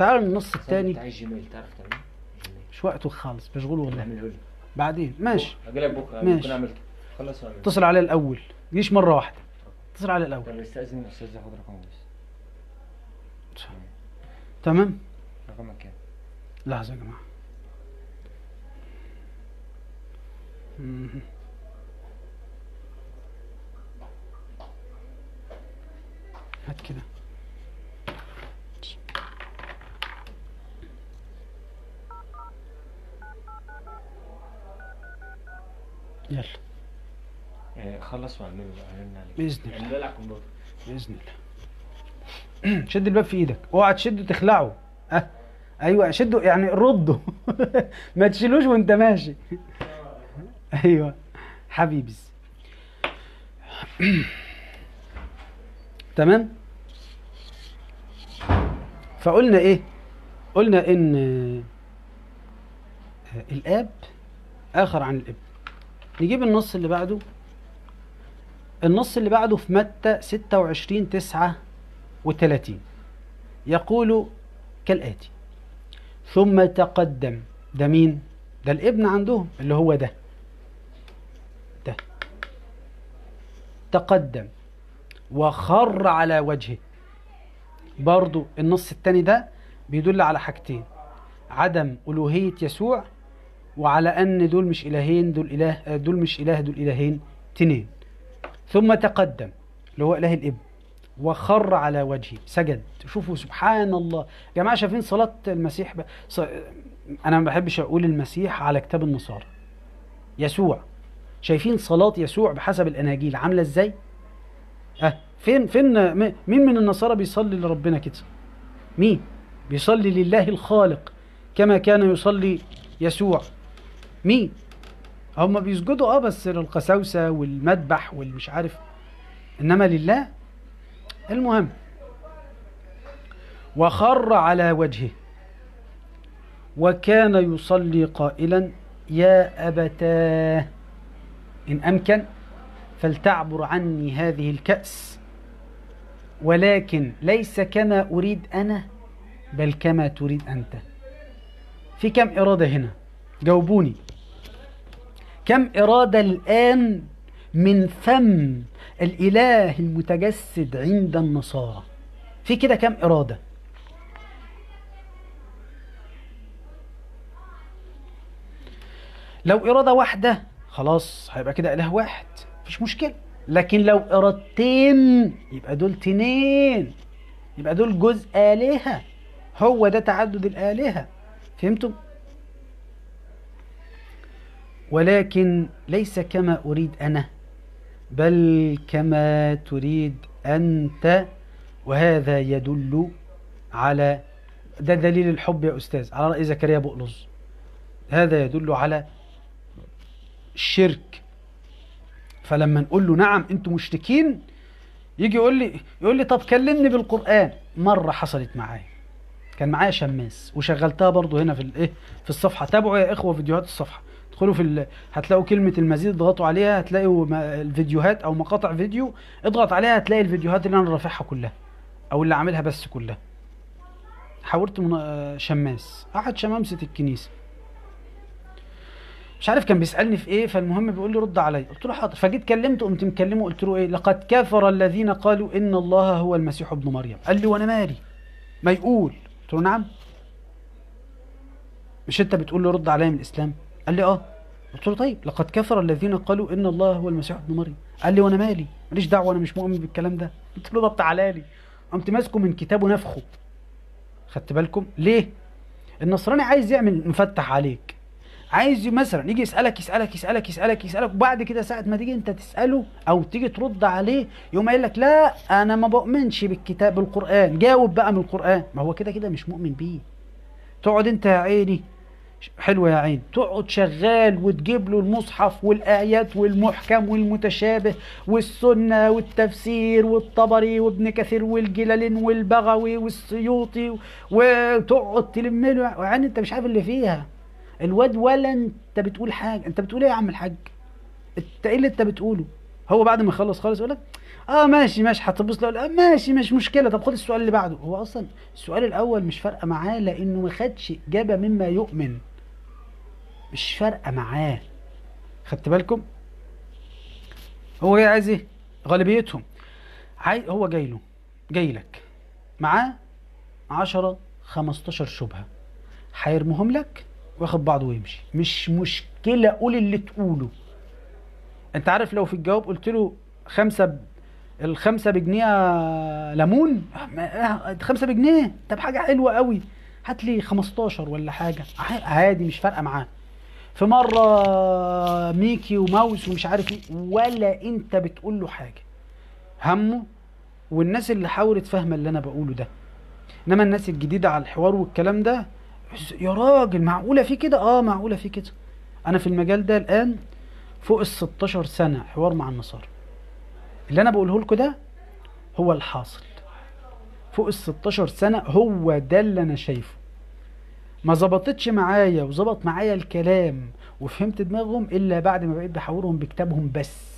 تعالوا النص بتاع الثاني الجيميل تعرف تعمل جيميل مش وقته خالص مشغول والله نعمله لي بعدين ماشي اقول لك بكره ماشي. ممكن اعمل خلص واعمل اتصل عليه الاول جيش مره واحده اتصل عليه الاول طب استاذن الاستاذ ياخد رقمه بس تمام رقمك كام؟ لحظه يا جماعه مهم. هات كده يلا آه، خلص واعمله بقى رن عليك بإذن الله. يعني ده على الكمبيوتر باذن الله شد الباب في ايدك اوعى تشده تخلعه أه. ايوه شده يعني رده ما تشيلوش وانت ماشي ايوه حبيبي تمام فقلنا ايه قلنا ان آه، الاب اخر عن الابن نجيب النص اللي بعده النص اللي بعده في متى 26 9 و30 يقول كالآتي ثم تقدم ده مين؟ ده الابن عندهم اللي هو ده ده تقدم وخر على وجهه برضو النص التاني ده بيدل على حاجتين عدم ألوهية يسوع وعلى أن دول مش إلهين دول إله دول مش إله دول إلهين تنين ثم تقدم اللي هو إله الإبن وخر على وجهه سجد شوفوا سبحان الله يا جماعة شايفين صلاة المسيح ب... ص... أنا ما بحبش أقول المسيح على كتاب النصارى يسوع شايفين صلاة يسوع بحسب الأناجيل عاملة إزاي؟ أه فين فين م- مين من النصارى بيصلي لربنا كده؟ مين؟ بيصلي لله الخالق كما كان يصلي يسوع مين؟ هم بيسجدوا اه بس للقساوسة والمذبح والمش عارف انما لله المهم وخر على وجهه وكان يصلي قائلا يا أبتاه إن أمكن فلتعبر عني هذه الكأس ولكن ليس كما أريد أنا بل كما تريد أنت في كم إرادة هنا جاوبوني كم إرادة الآن من فم الإله المتجسد عند النصارى في كده كم إرادة لو إرادة واحدة خلاص هيبقى كده إله واحد مفيش مشكلة لكن لو إرادتين يبقى دول تنين يبقى دول جزء آلهة هو ده تعدد الآلهة فهمتم؟ ولكن ليس كما أريد أنا بل كما تريد أنت وهذا يدل على ده دليل الحب يا أستاذ على رأي زكريا بؤلظ هذا يدل على الشرك فلما نقول له نعم انتم مشركين يجي يقول لي يقول لي طب كلمني بالقرآن مرة حصلت معايا كان معايا شماس وشغلتها برضو هنا في الايه في الصفحة تابعوا يا اخوة فيديوهات الصفحة ادخلوا في ال... هتلاقوا كلمة المزيد اضغطوا عليها هتلاقوا ما- الفيديوهات او مقاطع فيديو اضغط عليها هتلاقي الفيديوهات اللي انا رافعها كلها او اللي عاملها بس كلها حاولت من... آه، شماس احد شمامسة الكنيسة مش عارف كان بيسالني في ايه فالمهم بيقول لي رد عليا قلت له حاضر فجيت كلمته قمت مكلمه قلت له ايه لقد كفر الذين قالوا ان الله هو المسيح ابن مريم قال لي وانا مالي ما يقول قلت له نعم مش انت بتقول له رد عليا من الاسلام قال لي اه قلت له طيب لقد كفر الذين قالوا ان الله هو المسيح ابن مريم قال لي وانا مالي ماليش دعوه انا مش مؤمن بالكلام ده قلت له طب تعالى لي قمت ماسكه من كتابه نفخه خدت بالكم ليه النصراني عايز يعمل مفتح عليك عايز مثلا يجي يسالك يسالك يسالك يسالك يسالك وبعد كده ساعه ما تيجي انت تساله او تيجي ترد عليه يقوم قايل لك لا انا ما بؤمنش بالكتاب بالقران جاوب بقى من القران ما هو كده كده مش مؤمن بيه تقعد انت يا عيني حلوة يا عين تقعد شغال وتجيب له المصحف والآيات والمحكم والمتشابه والسنة والتفسير والطبري وابن كثير والجلالين والبغوي والسيوطي وتقعد تلم له يعني انت مش عارف اللي فيها الواد ولا انت بتقول حاجة انت بتقول ايه يا عم الحاج انت ايه اللي انت بتقوله هو بعد ما يخلص خالص يقول لك اه ماشي ماشي هتبص له لا، ماشي مش مشكله طب خد السؤال اللي بعده هو اصلا السؤال الاول مش فارقه معاه لانه ما خدش اجابه مما يؤمن مش فارقه معاه خدت بالكم هو جاي عايز ايه غالبيتهم عاي... هو جاي له جاي لك معاه 10 15 شبهه هيرميهم لك وياخد بعضه ويمشي مش مشكله قول اللي تقوله انت عارف لو في الجواب قلت له خمسه ب... الخمسه بجنيه ليمون ما- خمسه بجنيه طب حاجه حلوه قوي هات لي 15 ولا حاجه ع- عادي مش فارقه معاه في مره ميكي وماوس ومش عارف ايه ولا انت بتقول له حاجه همه والناس اللي حاولت فاهمه اللي انا بقوله ده انما الناس الجديده على الحوار والكلام ده يا راجل معقوله في كده اه معقوله في كده انا في المجال ده الان فوق ال 16 سنه حوار مع النصارى اللي انا بقوله لكم ده هو الحاصل فوق ال 16 سنه هو ده اللي انا شايفه ما ظبطتش معايا وظبط معايا الكلام وفهمت دماغهم الا بعد ما بقيت بحاورهم بكتابهم بس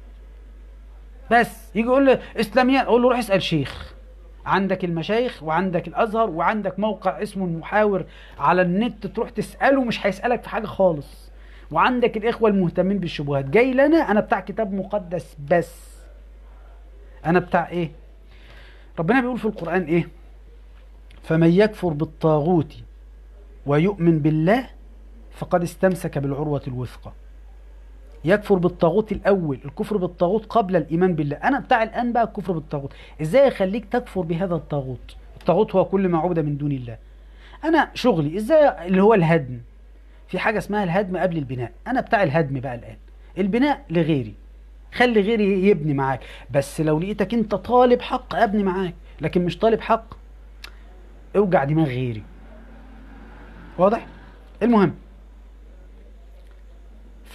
بس يجي يقول لي اسلاميات اقول له روح اسال شيخ عندك المشايخ وعندك الازهر وعندك موقع اسمه المحاور على النت تروح تساله مش هيسالك في حاجه خالص وعندك الاخوه المهتمين بالشبهات جاي لنا انا بتاع كتاب مقدس بس انا بتاع ايه ربنا بيقول في القران ايه فمن يكفر بالطاغوت ويؤمن بالله فقد استمسك بالعروه الوثقى يكفر بالطاغوت الاول الكفر بالطاغوت قبل الايمان بالله انا بتاع الان بقى الكفر بالطاغوت ازاي اخليك تكفر بهذا الطاغوت الطاغوت هو كل ما عبد من دون الله انا شغلي ازاي اللي هو الهدم في حاجه اسمها الهدم قبل البناء انا بتاع الهدم بقى الان البناء لغيري خلي غيري يبني معاك بس لو لقيتك انت طالب حق ابني معاك لكن مش طالب حق اوجع دماغ غيري واضح المهم ف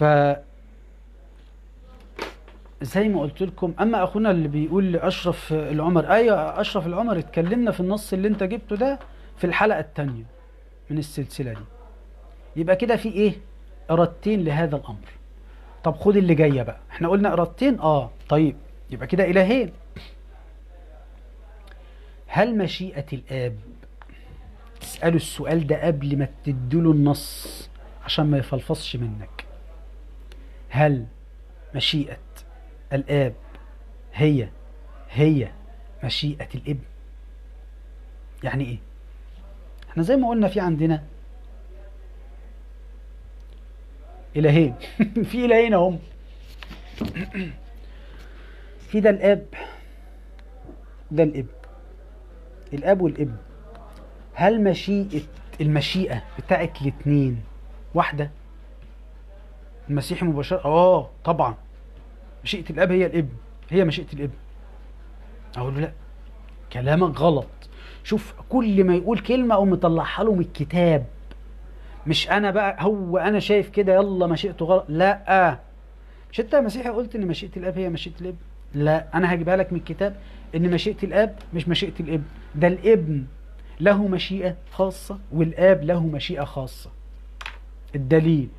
زي ما قلت لكم اما اخونا اللي بيقول لاشرف العمر ايوه اشرف العمر اتكلمنا في النص اللي انت جبته ده في الحلقه الثانيه من السلسله دي يبقى كده في ايه ارادتين لهذا الامر طب خد اللي جايه بقى احنا قلنا ارادتين اه طيب يبقى كده الهين هل مشيئه الاب تساله السؤال ده قبل ما تديله النص عشان ما يفلفصش منك هل مشيئه الآب هي هي مشيئة الابن يعني ايه احنا زي ما قلنا في عندنا إلهين في إلهين هم في ده الآب ده الابن الآب والابن هل مشيئة المشيئة بتاعت الاتنين واحدة المسيح مباشرة اه طبعا مشيئة الأب هي الابن هي مشيئة الابن أقول له لا كلامك غلط شوف كل ما يقول كلمة أقوم مطلعها له من الكتاب مش أنا بقى هو أنا شايف كده يلا مشيئته غلط لا مش أنت يا مسيحي قلت إن مشيئة الأب هي مشيئة الابن لا أنا هجيبها لك من الكتاب إن مشيئة الأب مش مشيئة الابن ده الابن له مشيئة خاصة والآب له مشيئة خاصة الدليل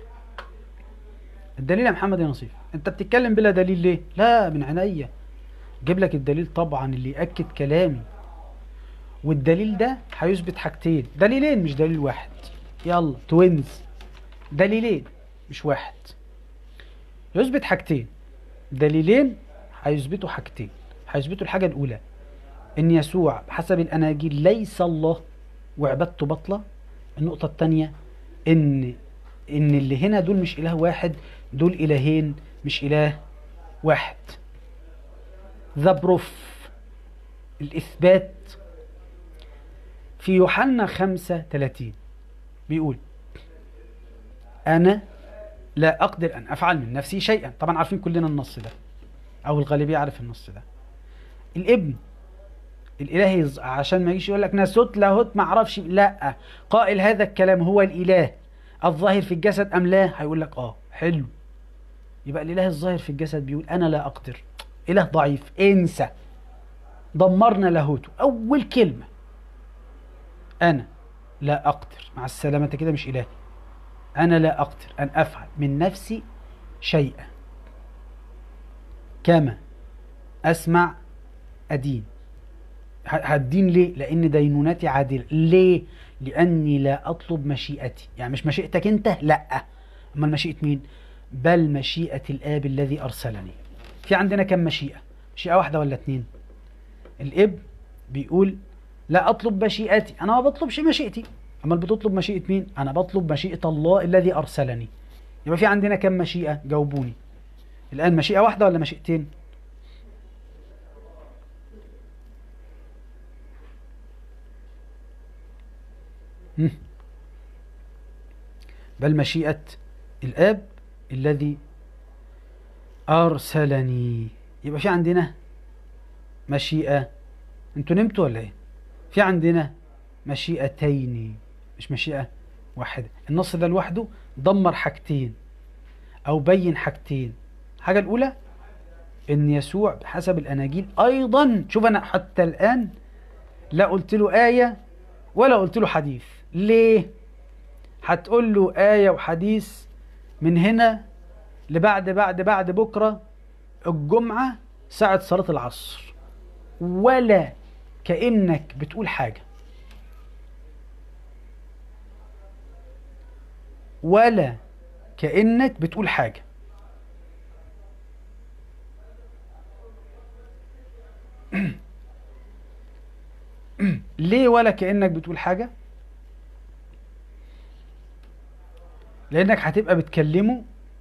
الدليل يا محمد يا نصيف انت بتتكلم بلا دليل ليه لا من عينيا جيب لك الدليل طبعا اللي ياكد كلامي والدليل ده هيثبت حاجتين دليلين مش دليل واحد يلا توينز دليلين مش واحد يثبت حاجتين دليلين هيثبتوا حاجتين هيثبتوا الحاجه الاولى ان يسوع بحسب الاناجيل ليس الله وعبادته باطله النقطه الثانيه ان ان اللي هنا دول مش اله واحد دول الهين مش اله واحد ذا بروف الاثبات في يوحنا خمسة ثلاثين بيقول انا لا اقدر ان افعل من نفسي شيئا طبعا عارفين كلنا النص ده او الغالبيه عارف النص ده الابن الاله يز- عشان ما يجيش يقول لك ناسوت لاهوت ما اعرفش لا قائل هذا الكلام هو الاله الظاهر في الجسد ام لا هيقول لك اه حلو يبقى الاله الظاهر في الجسد بيقول انا لا اقدر اله ضعيف انسى دمرنا لاهوته اول كلمه انا لا اقدر مع السلامه انت كده مش الهي انا لا اقدر ان افعل من نفسي شيئا كما أسمع أدين ه- هدين ليه؟ لأن دينونتي عادلة ليه؟ لأني لا أطلب مشيئتي يعني مش مشيئتك أنت لا أما مشيئة مين؟ بل مشيئة الآب الذي أرسلني في عندنا كم مشيئة؟ مشيئة واحدة ولا اتنين؟ الإب بيقول لا أطلب مشيئتي أنا ما بطلبش مشيئتي أما بتطلب مشيئة مين؟ أنا بطلب مشيئة الله الذي أرسلني يبقى في عندنا كم مشيئة؟ جاوبوني الآن مشيئة واحدة ولا مشيئتين؟ هم. بل مشيئة الآب الذي أرسلني يبقى في عندنا مشيئة انتوا نمتوا ولا ايه؟ في عندنا مشيئتين مش مشيئة واحدة النص ده لوحده دمر حاجتين أو بين حاجتين الحاجة الأولى إن يسوع بحسب الأناجيل أيضا شوف أنا حتى الآن لا قلت له آية ولا قلت له حديث ليه؟ هتقول له آية وحديث من هنا لبعد بعد بعد بكرة الجمعة ساعة صلاة العصر ولا كأنك بتقول حاجة ولا كأنك بتقول حاجة ليه ولا كأنك بتقول حاجة لأنك هتبقى بتكلمه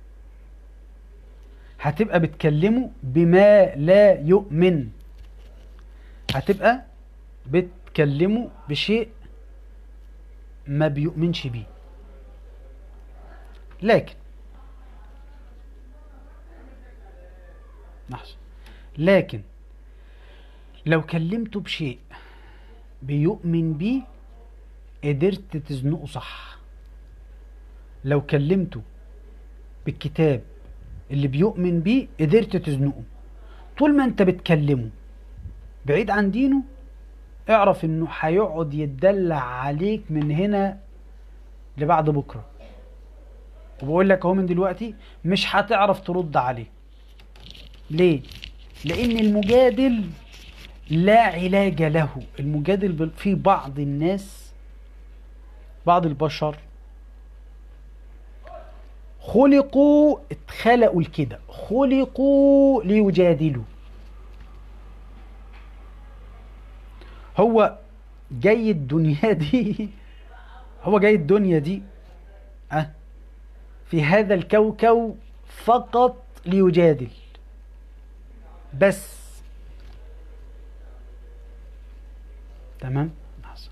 هتبقى بتكلمه بما لا يؤمن هتبقى بتكلمه بشيء ما بيؤمنش بيه لكن لحظة لكن لو كلمته بشيء بيؤمن بيه قدرت تزنقه صح لو كلمته بالكتاب اللي بيؤمن بيه قدرت تزنقه طول ما انت بتكلمه بعيد عن دينه اعرف انه هيقعد يتدلع عليك من هنا لبعد بكره وبقول لك اهو من دلوقتي مش هتعرف ترد عليه ليه لان المجادل لا علاج له المجادل بال- في بعض الناس بعض البشر خلقوا اتخلقوا لكده خلقوا ليجادلوا هو جاي الدنيا دي هو جاي الدنيا دي أه في هذا الكوكب فقط ليجادل بس تمام لحظة.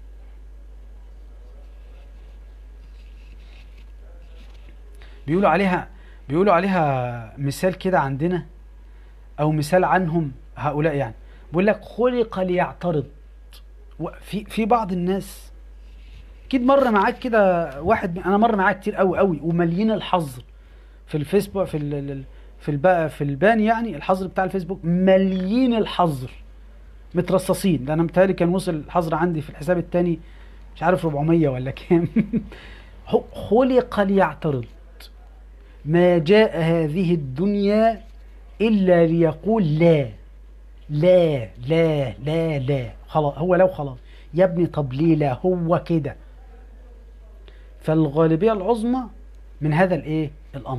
بيقولوا عليها بيقولوا عليها مثال كده عندنا او مثال عنهم هؤلاء يعني بيقول لك خلق ليعترض و- في في بعض الناس اكيد مر معاك كده واحد انا مر معاك كتير قوي قوي ومليين الحظر في الفيسبوك في ال ال- في البقى في البان يعني الحظر بتاع الفيسبوك مليين الحظر مترصصين ده انا متهيألي كان وصل الحظر عندي في الحساب التاني مش عارف 400 ولا كام هو خلق ليعترض ما جاء هذه الدنيا إلا ليقول لا لا لا لا لا خلاص هو لو خلاص يا ابني طب ليه لا هو كده فالغالبية العظمى من هذا الايه الامر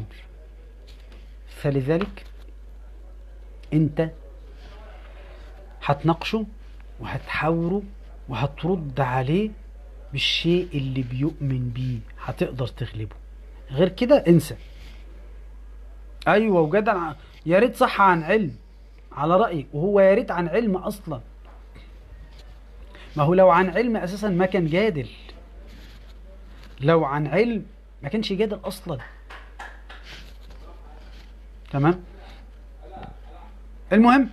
فلذلك انت هتناقشه وهتحاوره وهترد عليه بالشيء اللي بيؤمن بيه هتقدر تغلبه غير كده انسى ايوه وجدع يا ريت صح عن علم على رايك وهو يا ريت عن علم اصلا ما هو لو عن علم اساسا ما كان جادل لو عن علم ما كانش جادل اصلا تمام المهم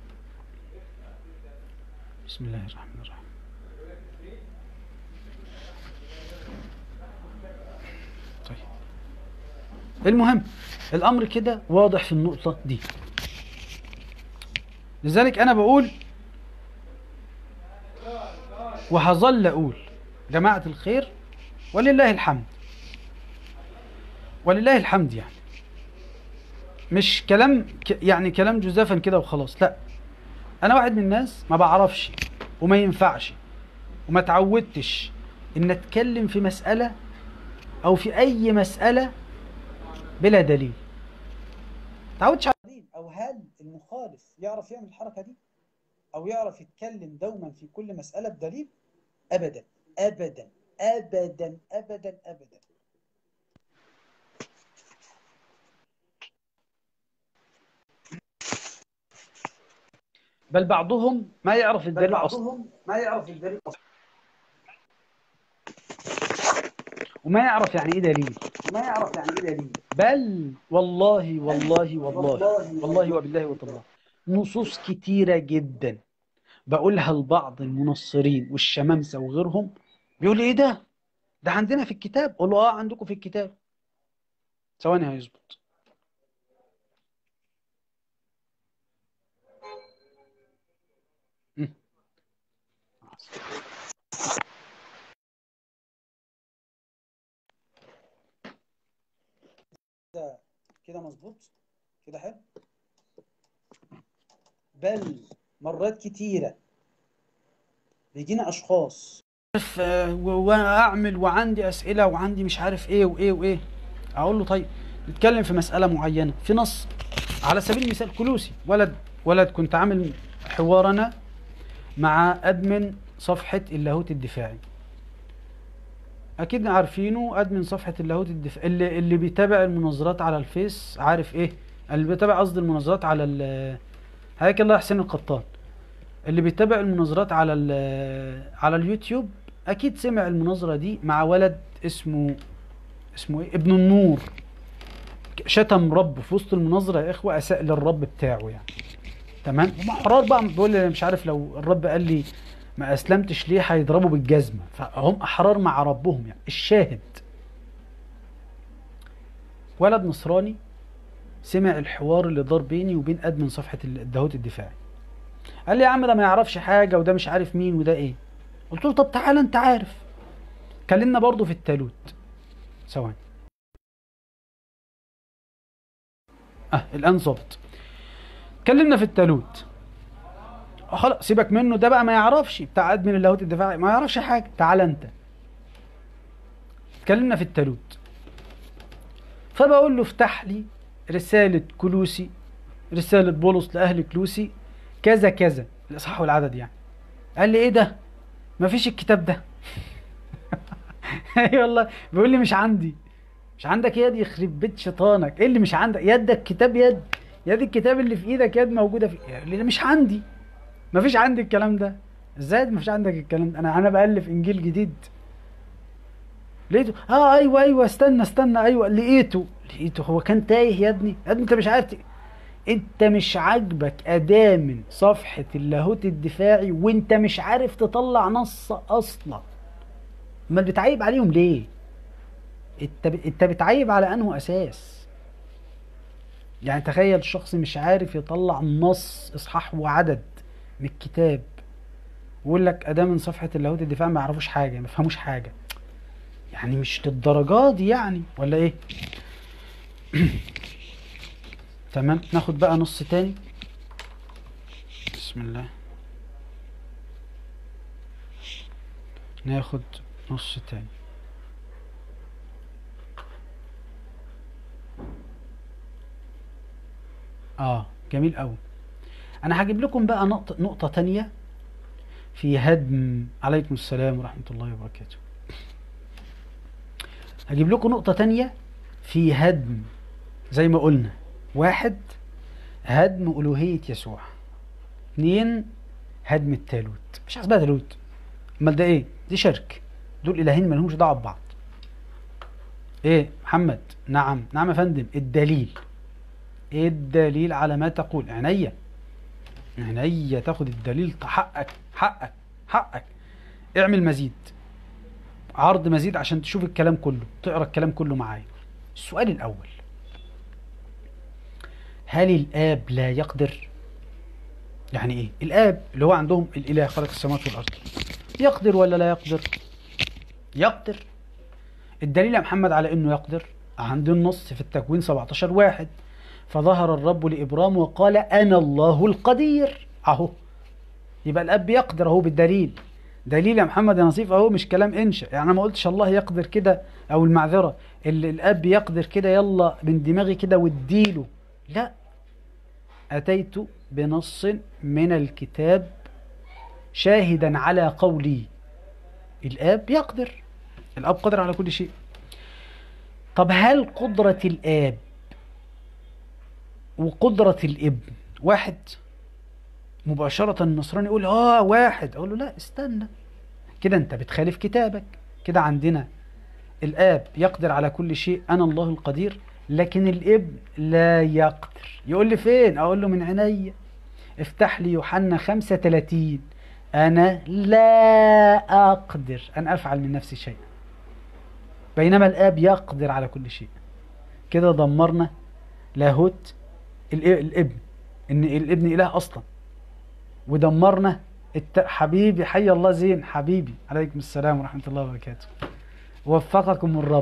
بسم الله الرحمن الرحيم طيب المهم الامر كده واضح في النقطة دي لذلك انا بقول وهظل اقول جماعة الخير ولله الحمد ولله الحمد يعني مش كلام ك يعني كلام جزافا كده وخلاص لا انا واحد من الناس ما بعرفش وما ينفعش وما تعودتش ان اتكلم في مسألة او في اي مسألة بلا دليل تعودش على دليل او هل المخالف يعرف يعمل الحركه دي او يعرف يتكلم دوما في كل مساله بدليل ابدا ابدا ابدا ابدا ابدا بل بعضهم ما يعرف بل الدليل اصلا بعضهم ما يعرف الدليل اصلا وما يعرف يعني ايه دليل ما يعرف يعني ايه دليل بل والله والله والله والله وبالله وتالله نصوص كتيرة جدا بقولها لبعض المنصرين والشمامسة وغيرهم بيقول لي ايه ده ده عندنا في الكتاب اقول له اه عندكم في الكتاب ثواني هيظبط مم. كده مظبوط كده حلو بل مرات كتيره بيجينا اشخاص عارف آه، و- واعمل وعندي اسئله وعندي مش عارف ايه وايه وايه اقول له طيب نتكلم في مساله معينه في نص على سبيل المثال كلوسي ولد ولد كنت عامل حوارنا مع ادمن صفحه اللاهوت الدفاعي اكيد عارفينه ادمن صفحه اللاهوت الدفاعي اللي اللي بيتابع المناظرات على الفيس عارف ايه اللي بيتابع قصدي المناظرات على ال حياك الله يا حسين القطان اللي بيتابع المناظرات على ال- على اليوتيوب اكيد سمع المناظره دي مع ولد اسمه اسمه ايه ابن النور شتم رب في وسط المناظره يا اخوه اساء للرب بتاعه يعني تمام هم احرار بقى بيقول لي مش عارف لو الرب قال لي ما اسلمتش ليه هيضربوا بالجزمه فهم احرار مع ربهم يعني الشاهد ولد نصراني سمع الحوار اللي دار بيني وبين ادمن صفحه الدهوت الدفاعي قال لي يا عم ده ما يعرفش حاجه وده مش عارف مين وده ايه قلت له طب تعالى انت عارف كلمنا برضو في التالوت ثواني اه الان ظبط اتكلمنا في التالوت آه خلاص سيبك منه ده بقى ما يعرفش بتاع ادمن اللاهوت الدفاعي ما يعرفش حاجه تعالى انت اتكلمنا في التالوت فبقول له افتح لي رساله كلوسي رساله بولس لاهل كلوسي كذا كذا الاصحاح والعدد يعني قال لي ايه ده مفيش الكتاب ده اي والله بيقول لي مش عندي مش عندك يد يخرب بيت شيطانك ايه اللي مش عندك يدك كتاب يد يد الكتاب اللي في ايدك يد موجوده في قال لي مش عندي مفيش عندي الكلام ده ازاي مفيش عندك الكلام ده انا انا بالف انجيل جديد لقيته اه ايوه ايوه استنى استنى ايوه لقيته لقيته هو كان تايه يا ابني يا ابني انت مش عارف ت- انت مش عاجبك ادامن صفحة اللاهوت الدفاعي وانت مش عارف تطلع نص اصلا امال بتعيب عليهم ليه انت ب... انت بتعيب على انه اساس يعني تخيل شخص مش عارف يطلع نص اصحاح وعدد من الكتاب ويقول لك ادام من صفحة اللاهوت الدفاع ما يعرفوش حاجة ما يفهموش حاجة يعني مش للدرجات دي يعني ولا ايه تمام ناخد بقى نص تاني بسم الله ناخد نص تاني اه جميل قوي انا هجيب لكم بقى نقطة نقطة تانية في هدم عليكم السلام ورحمة الله وبركاته هجيب لكم نقطة تانية في هدم زي ما قلنا واحد هدم ألوهية يسوع اتنين هدم التالوت مش حاسبها تالوت امال ده ايه دي شرك دول الهين مالهمش دعوه ببعض ايه محمد نعم نعم يا فندم الدليل ايه الدليل على ما تقول عينيا عينيا تاخد الدليل حقك حقك حقك اعمل مزيد عرض مزيد عشان تشوف الكلام كله تقرا الكلام كله معايا السؤال الاول هل الاب لا يقدر يعني ايه الاب اللي هو عندهم الاله خلق السماوات والارض يقدر ولا لا يقدر يقدر الدليل يا محمد على انه يقدر عندنا النص في التكوين 17 واحد فظهر الرب لإبرام وقال أنا الله القدير أهو يبقى الأب يقدر أهو بالدليل دليل يا محمد يا نصيف أهو مش كلام إنشا يعني أنا ما قلتش الله يقدر كده أو المعذرة اللي الأب يقدر كده يلا من دماغي كده واديله لا أتيت بنص من الكتاب شاهدا على قولي الآب يقدر الأب قادر على كل شيء طب هل قدرة الآب وقدرة الابن واحد مباشرة النصراني يقول اه واحد اقول له لا استنى كده انت بتخالف كتابك كده عندنا الاب يقدر على كل شيء انا الله القدير لكن الابن لا يقدر يقول لي فين اقول له من عينيا افتح لي يوحنا 35 انا لا اقدر ان افعل من نفسي شيئا بينما الاب يقدر على كل شيء كده دمرنا لاهوت الإ- الابن ان الابن اله اصلا ودمرنا الت... حبيبي حي الله زين حبيبي عليكم السلام ورحمه الله وبركاته وفقكم الرب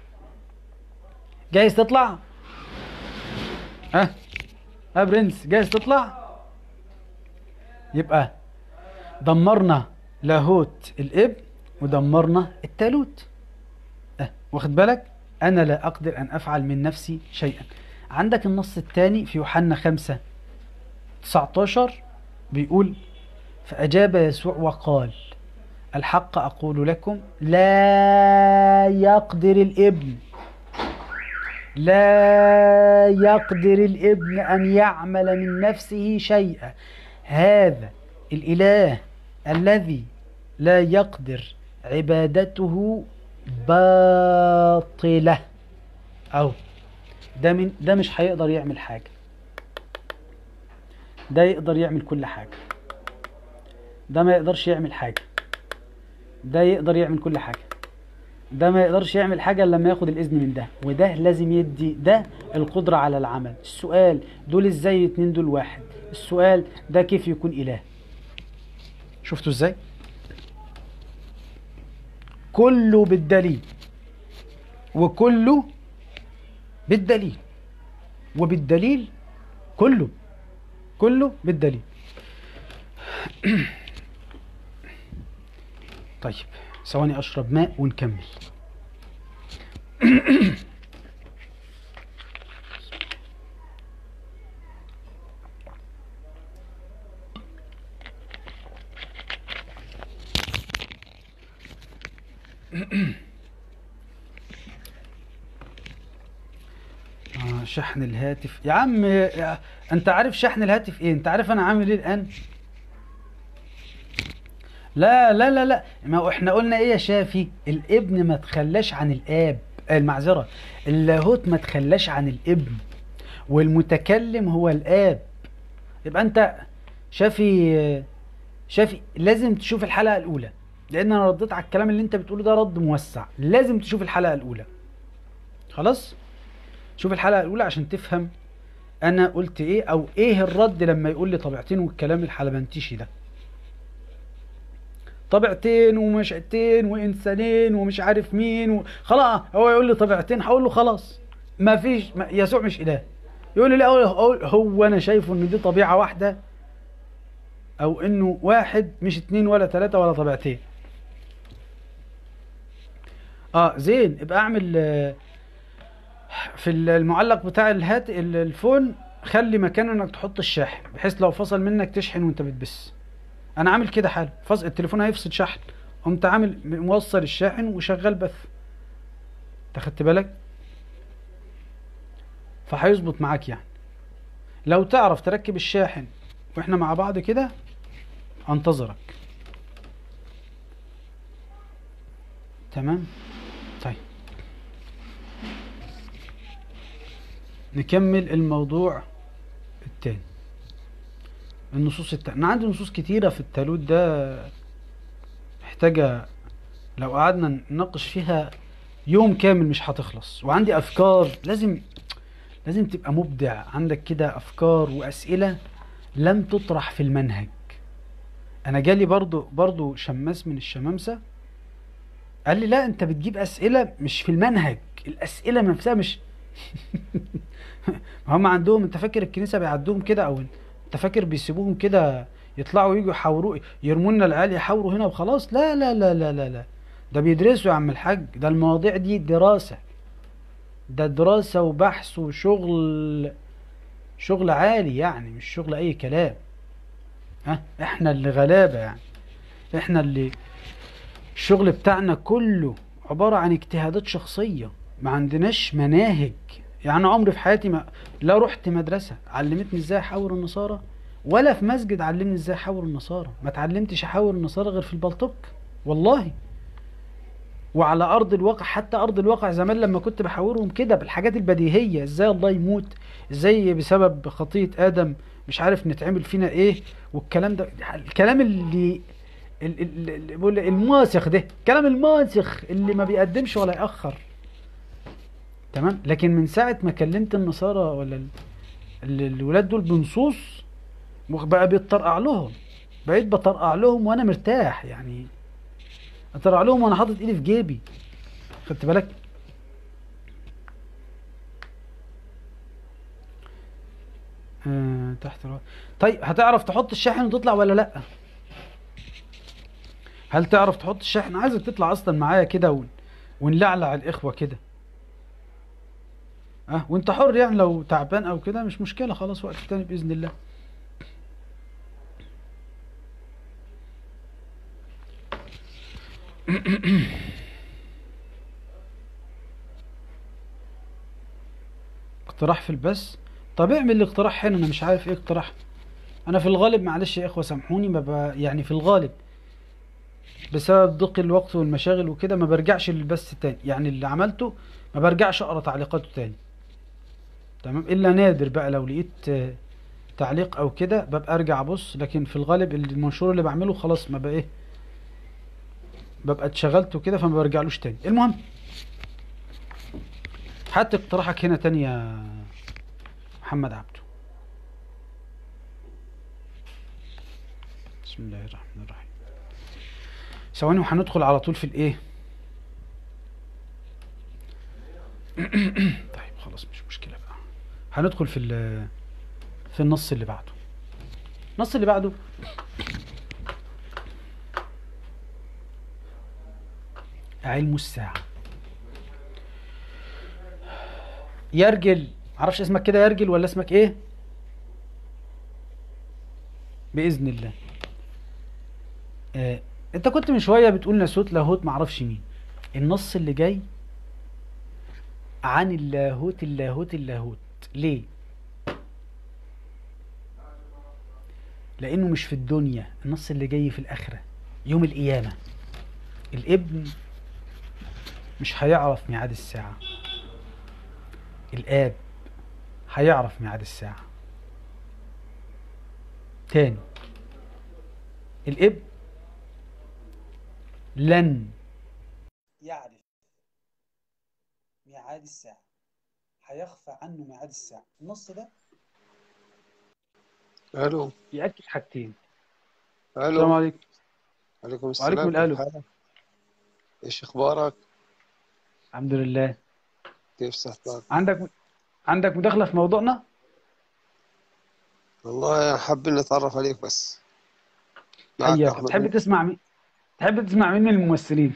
جايز تطلع ها ها برنس جايز تطلع يبقى دمرنا لاهوت الابن ودمرنا التالوت أه واخد بالك انا لا اقدر ان افعل من نفسي شيئا عندك النص الثاني في يوحنا 5 19 بيقول فأجاب يسوع وقال الحق أقول لكم لا يقدر الابن لا يقدر الابن أن يعمل من نفسه شيئا هذا الإله الذي لا يقدر عبادته باطلة أو ده من ده مش هيقدر يعمل حاجة ده يقدر يعمل كل حاجة ده ما يقدرش يعمل حاجة ده يقدر يعمل كل حاجة ده ما يقدرش يعمل حاجة إلا لما ياخد الإذن من ده وده لازم يدي ده القدرة على العمل السؤال دول ازاي اتنين دول واحد السؤال ده كيف يكون إله شفتوا ازاي كله بالدليل وكله بالدليل وبالدليل كله كله بالدليل طيب ثواني اشرب ماء ونكمل آه شحن الهاتف يا عم يا... انت عارف شحن الهاتف ايه انت عارف انا عامل ايه الان لا لا لا لا ما هو احنا قلنا ايه يا شافي الابن ما تخلاش عن الاب آه، المعذره اللاهوت ما تخلاش عن الابن والمتكلم هو الاب يبقى انت شافي شافي لازم تشوف الحلقه الاولى لان انا رديت على الكلام اللي انت بتقوله ده رد موسع لازم تشوف الحلقه الاولى خلاص شوف الحلقه الاولى عشان تفهم انا قلت ايه او ايه الرد لما يقول لي طبيعتين والكلام الحلبنتيشي ده طبيعتين ومشعتين وانسانين ومش عارف مين و... خلاص هو يقول لي طبيعتين هقول له خلاص ما فيش ما يسوع مش اله يقول لي لا أقول أقول هو انا شايفه ان دي طبيعه واحده او انه واحد مش اتنين ولا تلاته ولا طبيعتين اه زين ابقى اعمل آه، في المعلق بتاع الهات ال- الفون خلي مكانه انك تحط الشاحن بحيث لو فصل منك تشحن وانت بتبث انا عامل كده حالا فصل التليفون هيفصل شحن قمت عامل موصل الشاحن وشغال بث انت خدت بالك فهيظبط معاك يعني لو تعرف تركب الشاحن واحنا مع بعض كده انتظرك تمام طيب نكمل الموضوع التاني النصوص التانية انا عندي نصوص كتيرة في التالوت ده محتاجة لو قعدنا نناقش فيها يوم كامل مش هتخلص وعندي افكار لازم لازم تبقى مبدع عندك كده افكار واسئلة لم تطرح في المنهج انا جالي برضو برضو شماس من الشمامسة قال لي لا انت بتجيب اسئلة مش في المنهج الاسئلة نفسها مش ما هم عندهم انت فاكر الكنيسة بيعدوهم كده او انت فاكر بيسيبوهم كده يطلعوا يجوا يحاوروا يرموا لنا العيال يحاوروا هنا وخلاص لا لا لا لا لا لا ده بيدرسوا يا عم الحاج ده المواضيع دي دراسة ده دراسة وبحث وشغل شغل عالي يعني مش شغل اي كلام ها احنا اللي غلابة يعني احنا اللي الشغل بتاعنا كله عبارة عن اجتهادات شخصية ما عندناش مناهج يعني عمري في حياتي ما لا رحت مدرسة علمتني ازاي احاور النصارى ولا في مسجد علمني ازاي احاور النصارى ما اتعلمتش احاور النصارى غير في البلطوك والله وعلى ارض الواقع حتى ارض الواقع زمان لما كنت بحاورهم كده بالحاجات البديهيه ازاي الله يموت ازاي بسبب خطيه ادم مش عارف نتعمل فينا ايه والكلام ده الكلام اللي ال- ال- ال- بقول الماسخ ده الكلام الماسخ اللي ما بيقدمش ولا يأخر تمام لكن من ساعة ما كلمت النصارى ولا ال- ال- الولاد دول بنصوص بقى بيتطرقع لهم بقيت بطرقع لهم وانا مرتاح يعني اطرقع لهم وانا حاطط ايدي في جيبي خدت بالك آه تحت الو... طيب هتعرف تحط الشاحن وتطلع ولا لا هل تعرف تحط الشاحن عايزك تطلع اصلا معايا كده ون... ونلعلع الاخوه كده اه وانت حر يعني لو تعبان او كده مش مشكله خلاص وقت تاني باذن الله اقتراح في البث طب اعمل الاقتراح هنا انا مش عارف ايه اقتراح انا في الغالب معلش يا اخوه سامحوني ما ب... يعني في الغالب بسبب ضيق الوقت والمشاغل وكده ما برجعش للبث تاني يعني اللي عملته ما برجعش اقرا تعليقاته تاني تمام الا نادر بقى لو لقيت آه، تعليق او كده ببقى ارجع ابص لكن في الغالب المنشور اللي بعمله خلاص ما بقى ايه ببقى اتشغلت وكده فما برجعلوش تاني المهم هات اقتراحك هنا تاني يا محمد عبده بسم الله الرحمن الرحيم ثواني وهندخل على طول في الايه طيب خلاص مش مشكلة بقى هندخل في ال- في النص اللي بعده النص اللي بعده علم الساعة يرجل معرفش اسمك كده يرجل ولا اسمك ايه بإذن الله آه. انت كنت من شوية بتقول ناسوت لاهوت معرفش مين النص اللي جاي عن اللاهوت اللاهوت اللاهوت ليه لانه مش في الدنيا النص اللي جاي في الاخره يوم القيامه الابن مش هيعرف ميعاد الساعه الاب هيعرف ميعاد الساعه تاني الابن لن يعرف ميعاد الساعة هيخفى عنه ميعاد الساعة النص ده الو يأكد حاجتين السلام الو عليكم عليكم السلام وعليكم كيف الألو حالك؟ ايش اخبارك؟ الحمد لله كيف صحتك؟ عندك عندك مداخلة في موضوعنا والله حابين نتعرف عليك بس معك حياك احمد تحب من... تسمع مين تحب تسمع مين من الممثلين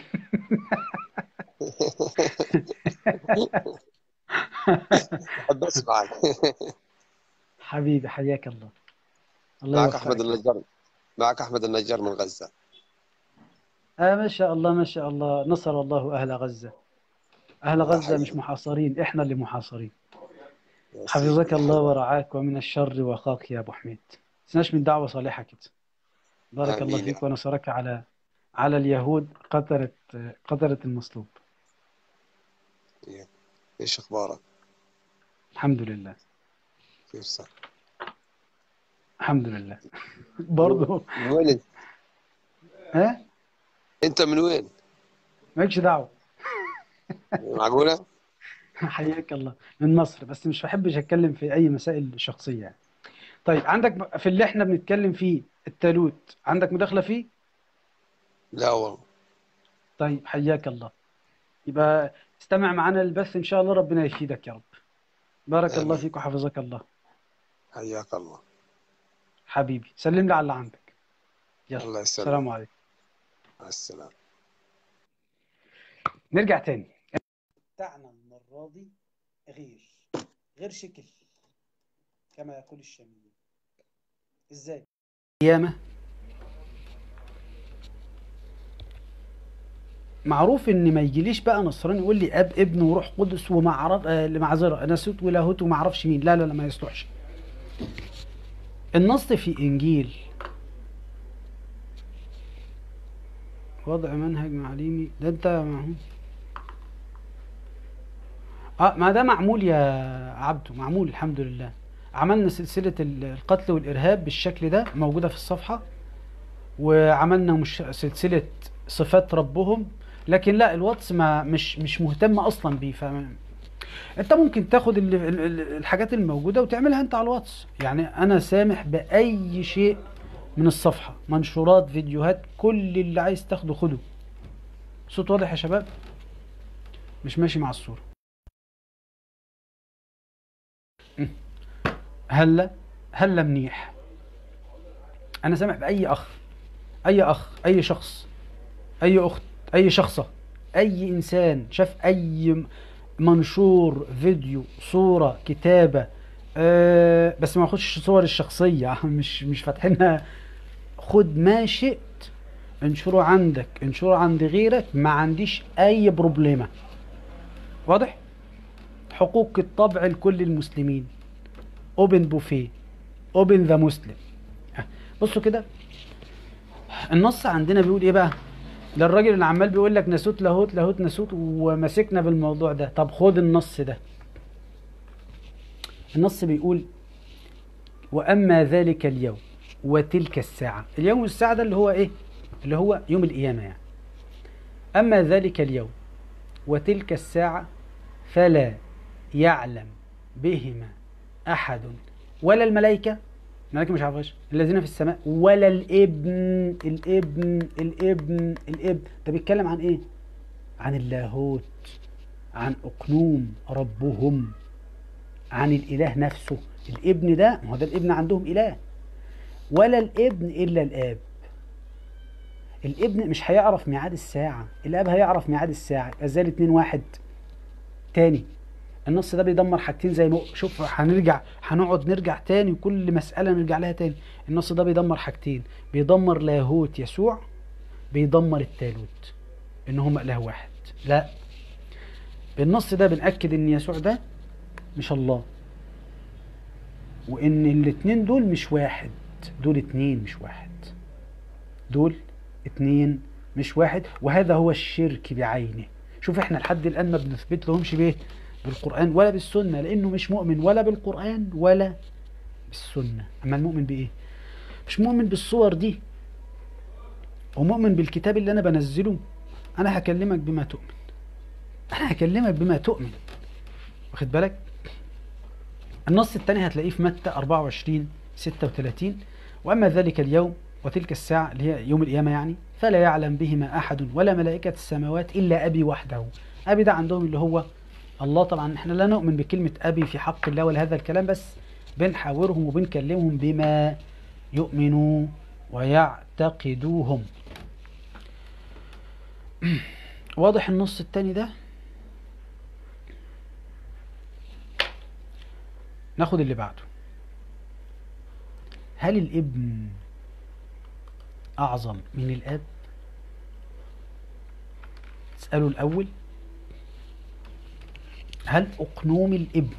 حاب اسمعك حبيبي حياك الله الله معك يوفقك احمد النجار معك احمد النجار من غزة آه ما شاء الله ما شاء الله نصر الله أهل غزة أهل الله غزة مش يحييك محاصرين إحنا اللي محاصرين يا حفظك سيدي الله ورعاك ومن الشر وقاك يا أبو حميد تنساش من دعوة صالحة كده بارك الله امين يا فيك ونصرك على على اليهود قتلت قتلت المصلوب رب ايش اخبارك؟ الحمد لله كيف صح؟ الحمد لله من برضه من وين انت؟ ها انت من وين؟ مالكش دعوة معقولة؟ حياك الله من مصر بس مش بحبش اتكلم في اي مسائل شخصية يعني طيب عندك في اللي احنا بنتكلم فيه التالوت عندك مداخلة فيه لا والله طيب حياك الله يبقى استمع معنا للبث ان شاء الله ربنا يفيدك يا رب بارك الله آمين. فيك وحفظك الله حياك الله حبيبي سلم لي على اللي عندك يلا الله يسلمك السلام عليكم مع السلامة نرجع تاني بتاعنا المرة دي غير غير شكل كما يقول الشاميين ازاي قيامة معروف ان ما يجيليش بقى نصراني يقول لي اب ابن وروح قدس ومعرف آه معذره ناسوت ولاهوت وما اعرفش مين لا لا لا ما يصلحش النص في انجيل وضع منهج معلمي ده انت معهم اه ما ده معمول يا عبده معمول الحمد لله عملنا سلسلة ال- القتل والإرهاب بالشكل ده موجودة في الصفحة وعملنا مش سلسلة صفات ربهم لكن لا الواتس ما مش مش مهتم اصلا بيه ف انت ممكن تاخد ال- ال- ال- الحاجات الموجودة وتعملها انت على الواتس يعني انا سامح بأي شيء من الصفحة منشورات فيديوهات كل اللي عايز تاخده خده صوت واضح يا شباب مش ماشي مع الصورة م. هلا هلا منيح انا سامح باي اخ اي اخ اي شخص اي اخت اي شخصة اي انسان شاف اي منشور فيديو صورة كتابة أه بس ما اخدش صور الشخصية مش مش فاتحينها خد ما شئت انشره عندك انشره عند غيرك ما عنديش اي بروبليمة واضح حقوق الطبع لكل المسلمين اوبن بوفيه اوبن ذا مسلم بصوا كده النص عندنا بيقول ايه بقى ده الراجل اللي عمال بيقول لك ناسوت لاهوت لاهوت ناسوت ومسكنا بالموضوع ده طب خد النص ده النص بيقول واما ذلك اليوم وتلك الساعة اليوم والساعة ده اللي هو ايه اللي هو يوم القيامة يعني اما ذلك اليوم وتلك الساعة فلا يعلم بهما احد ولا الملائكة الملائكة مش عارفاش الذين في السماء ولا الابن الابن الابن الابن ده بيتكلم عن ايه عن اللاهوت عن اقنوم ربهم عن الاله نفسه الابن ده ما هو ده الابن عندهم اله ولا الابن الا الاب الابن مش هيعرف ميعاد الساعة الاب هيعرف ميعاد الساعة يبقى ازاي الاتنين واحد تاني النص ده بيدمر حاجتين زي ما شوف هنرجع هنقعد نرجع تاني كل مسألة نرجع لها تاني النص ده بيدمر حاجتين بيدمر لاهوت يسوع بيدمر التالوت ان هم اله واحد لا بالنص ده بنأكد ان يسوع ده مش الله وان الاتنين دول مش واحد دول اتنين مش واحد دول اتنين مش واحد وهذا هو الشرك بعينه شوف احنا لحد الان ما بنثبت لهمش بايه بالقرآن ولا بالسنة لأنه مش مؤمن ولا بالقرآن ولا بالسنة أما المؤمن بإيه مش مؤمن بالصور دي ومؤمن بالكتاب اللي أنا بنزله أنا هكلمك بما تؤمن أنا هكلمك بما تؤمن واخد بالك النص الثاني هتلاقيه في متى 24 36 وأما ذلك اليوم وتلك الساعة اللي هي يوم القيامة يعني فلا يعلم بهما أحد ولا ملائكة السماوات إلا أبي وحده أبي ده عندهم اللي هو الله طبعا احنا لا نؤمن بكلمة أبي في حق الله ولا هذا الكلام بس بنحاورهم وبنكلمهم بما يؤمنوا ويعتقدوهم واضح النص التاني ده ناخد اللي بعده هل الابن أعظم من الأب اسألوا الأول هل أقنوم الابن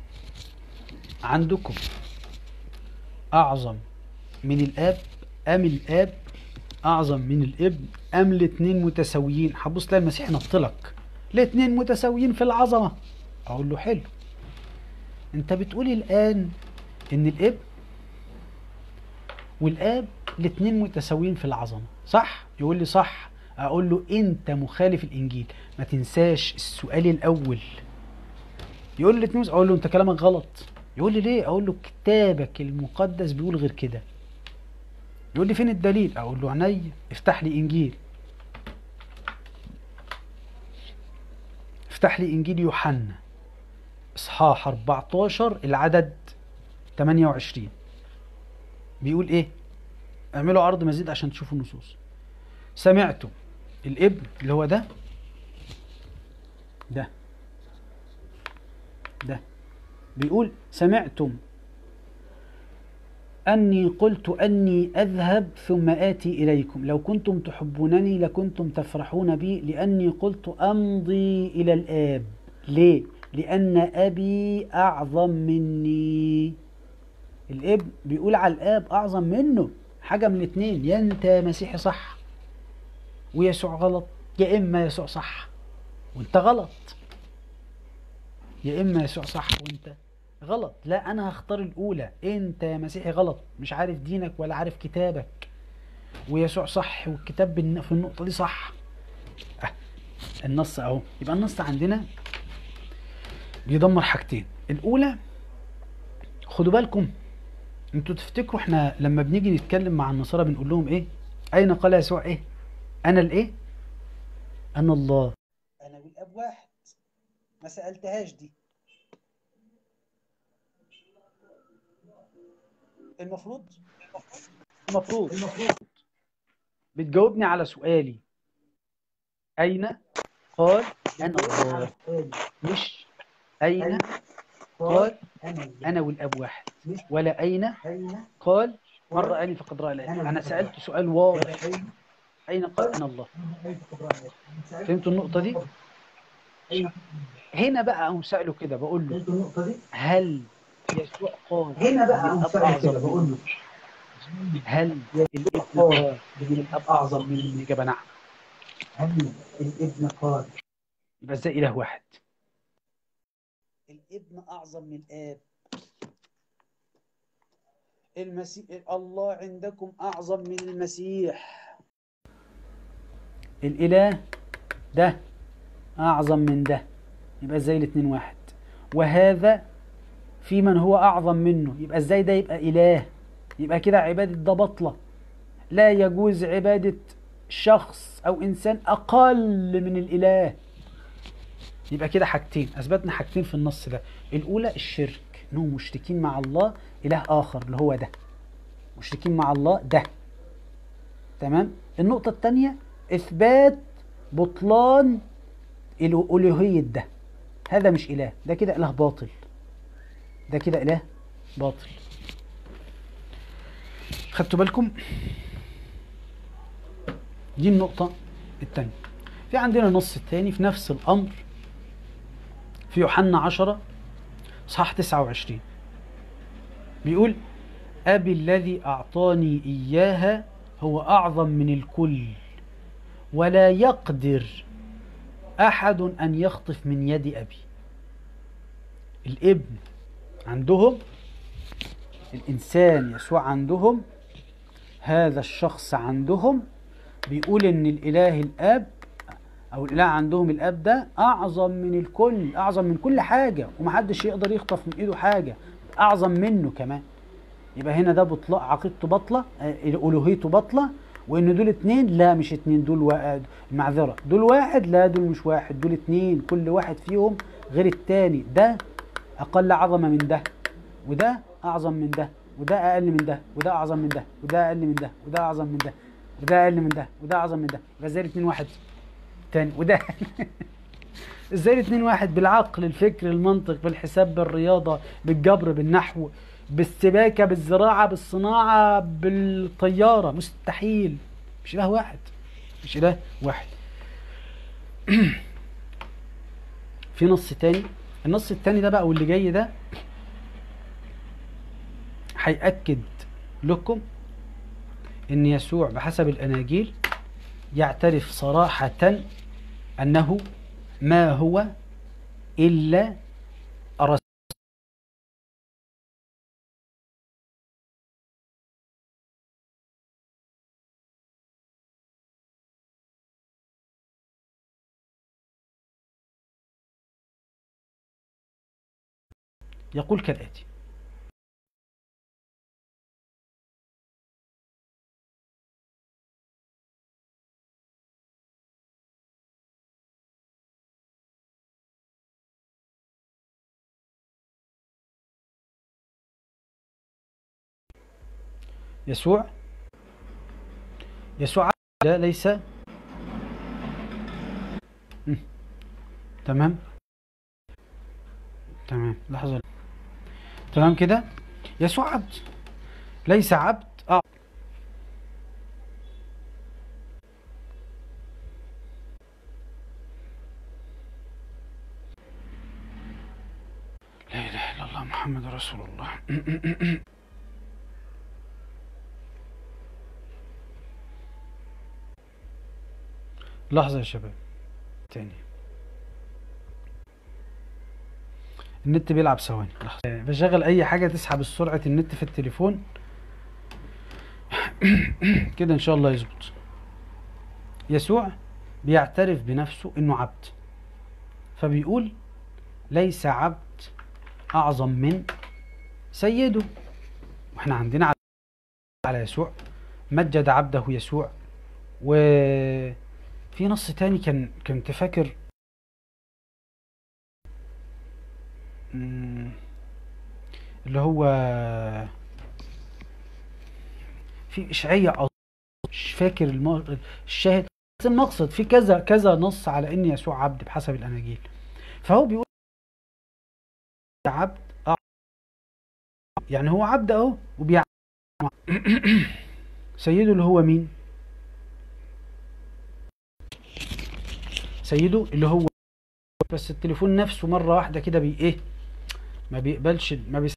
عندكم أعظم من الآب أم الآب أعظم من الابن أم الاتنين متساويين هتبص تلاقي المسيح نطلك الاتنين متساويين في العظمة أقول له حلو أنت بتقول الآن إن الابن والآب الاتنين متساويين في العظمة صح؟ يقول لي صح أقول له أنت مخالف الإنجيل ما تنساش السؤال الأول يقول لي اتنين اقول له انت كلامك غلط يقول لي ليه اقول له كتابك المقدس بيقول غير كده يقول لي فين الدليل اقول له عينيا افتح لي انجيل افتح لي انجيل يوحنا إصحاح 14 العدد 28 بيقول إيه اعملوا عرض مزيد عشان تشوفوا النصوص سمعتم الابن اللي هو ده ده ده بيقول سمعتم أني قلت أني أذهب ثم آتي إليكم لو كنتم تحبونني لكنتم تفرحون بي لأني قلت أمضي إلى الآب ليه؟ لأن أبي أعظم مني الابن بيقول على الآب أعظم منه حاجة من الاتنين يا أنت مسيحي صح ويسوع غلط يا إما يسوع صح وأنت غلط يا إما يسوع صح وأنت غلط لا انا هختار الاولى انت يا مسيحي غلط مش عارف دينك ولا عارف كتابك ويسوع صح والكتاب بالن- في النقطه دي صح أه. النص اهو يبقى النص عندنا بيدمر حاجتين الاولى خدوا بالكم انتوا تفتكروا احنا لما بنيجي نتكلم مع النصارى بنقول لهم ايه اين قال يسوع ايه انا الايه انا الله انا والاب واحد ما سالتهاش دي المفروض المفروض بتجاوبني على سؤالي أين قال أنا الله مش أين قال أنا والأب واحد ولا أين قال من رآني فقد رأى الآب أنا سألت سؤال واضح أين قال أنا الله فهمتوا النقطة دي هنا بقى أقوم سأله كده بقول له هل يسوع قال هنا بقى الأب أقوم سأله كده أعظم بقول مني؟ له هل الابن قال الأب أعظم مني الإجابة نعم هل الابن قال يبقى ازاي إله واحد الابن اعظم من الاب المسيح الله عندكم اعظم من المسيح الإله ده أعظم من ده يبقى ازاي الاتنين واحد وهذا في من هو أعظم منه يبقى ازاي ده يبقى إله يبقى كده عبادة ده بطلة لا يجوز عبادة شخص أو إنسان أقل من الإله يبقى كده حاجتين أثبتنا حاجتين في النص ده الأولى الشرك إنهم مشركين مع الله إله آخر اللي هو ده مشركين مع الله ده تمام النقطة الثانية إثبات بطلان الو- ألوهية ده هذا مش إله ده كده إله باطل ده كده إله باطل خدتوا بالكم دي النقطة الثانية في عندنا نص الثاني في نفس الأمر في يوحنا عشرة صح 29 بيقول أبي الذي أعطاني إياها هو أعظم من الكل ولا يقدر أحد أن يخطف من يد أبي الابن عندهم الإنسان يسوع عندهم هذا الشخص عندهم بيقول إن الإله الآب أو الإله عندهم الآب ده أعظم من الكل أعظم من كل حاجة ومحدش يقدر يخطف من إيده حاجة أعظم منه كمان يبقى هنا ده بطلة عقيدته بطلة آه، ألوهيته بطلة وإن دول اتنين لا مش اتنين دول وا- معذرة دول واحد لا دول مش واحد دول اتنين كل واحد فيهم غير التاني ده أقل عظمة من ده وده أعظم من ده وده أقل من ده وده أعظم من ده وده أقل من ده وده أعظم من ده وده أقل من ده وده أعظم من ده يبقى زي الاتنين واحد تاني وده ازاي الاتنين واحد بالعقل الفكر المنطق بالحساب بالرياضة بالجبر بالنحو بالسباكة بالزراعة بالصناعة بالطيارة مستحيل مش إله واحد مش إله واحد في نص تاني النص التاني ده بقى واللي جاي ده هيأكد لكم ان يسوع بحسب الاناجيل يعترف صراحة انه ما هو الا الرسول يقول كالآتي يسوع يسوع عبد لا ليس مم. تمام تمام لحظة تمام كده يسوع عبد ليس عبد أع... لا إله إلا الله محمد رسول الله لحظة يا شباب تاني النت بيلعب ثواني لحظة بشغل أي حاجة تسحب سرعة النت في التليفون كده إن شاء الله يظبط يسوع بيعترف بنفسه إنه عبد فبيقول ليس عبد أعظم من سيده واحنا عندنا على يسوع مجد عبده يسوع وفي نص تاني كان كنت فاكر مم، اللي هو في إشعية أظن، مش فاكر الم- الشاهد بس المقصد في كذا كذا نص على ان يسوع عبد بحسب الاناجيل فهو بيقول عبد أع- يعني هو عبد اهو وبيع سيده اللي هو مين سيده اللي هو بس التليفون نفسه مره واحده كده بي ايه ما بيقبلش ما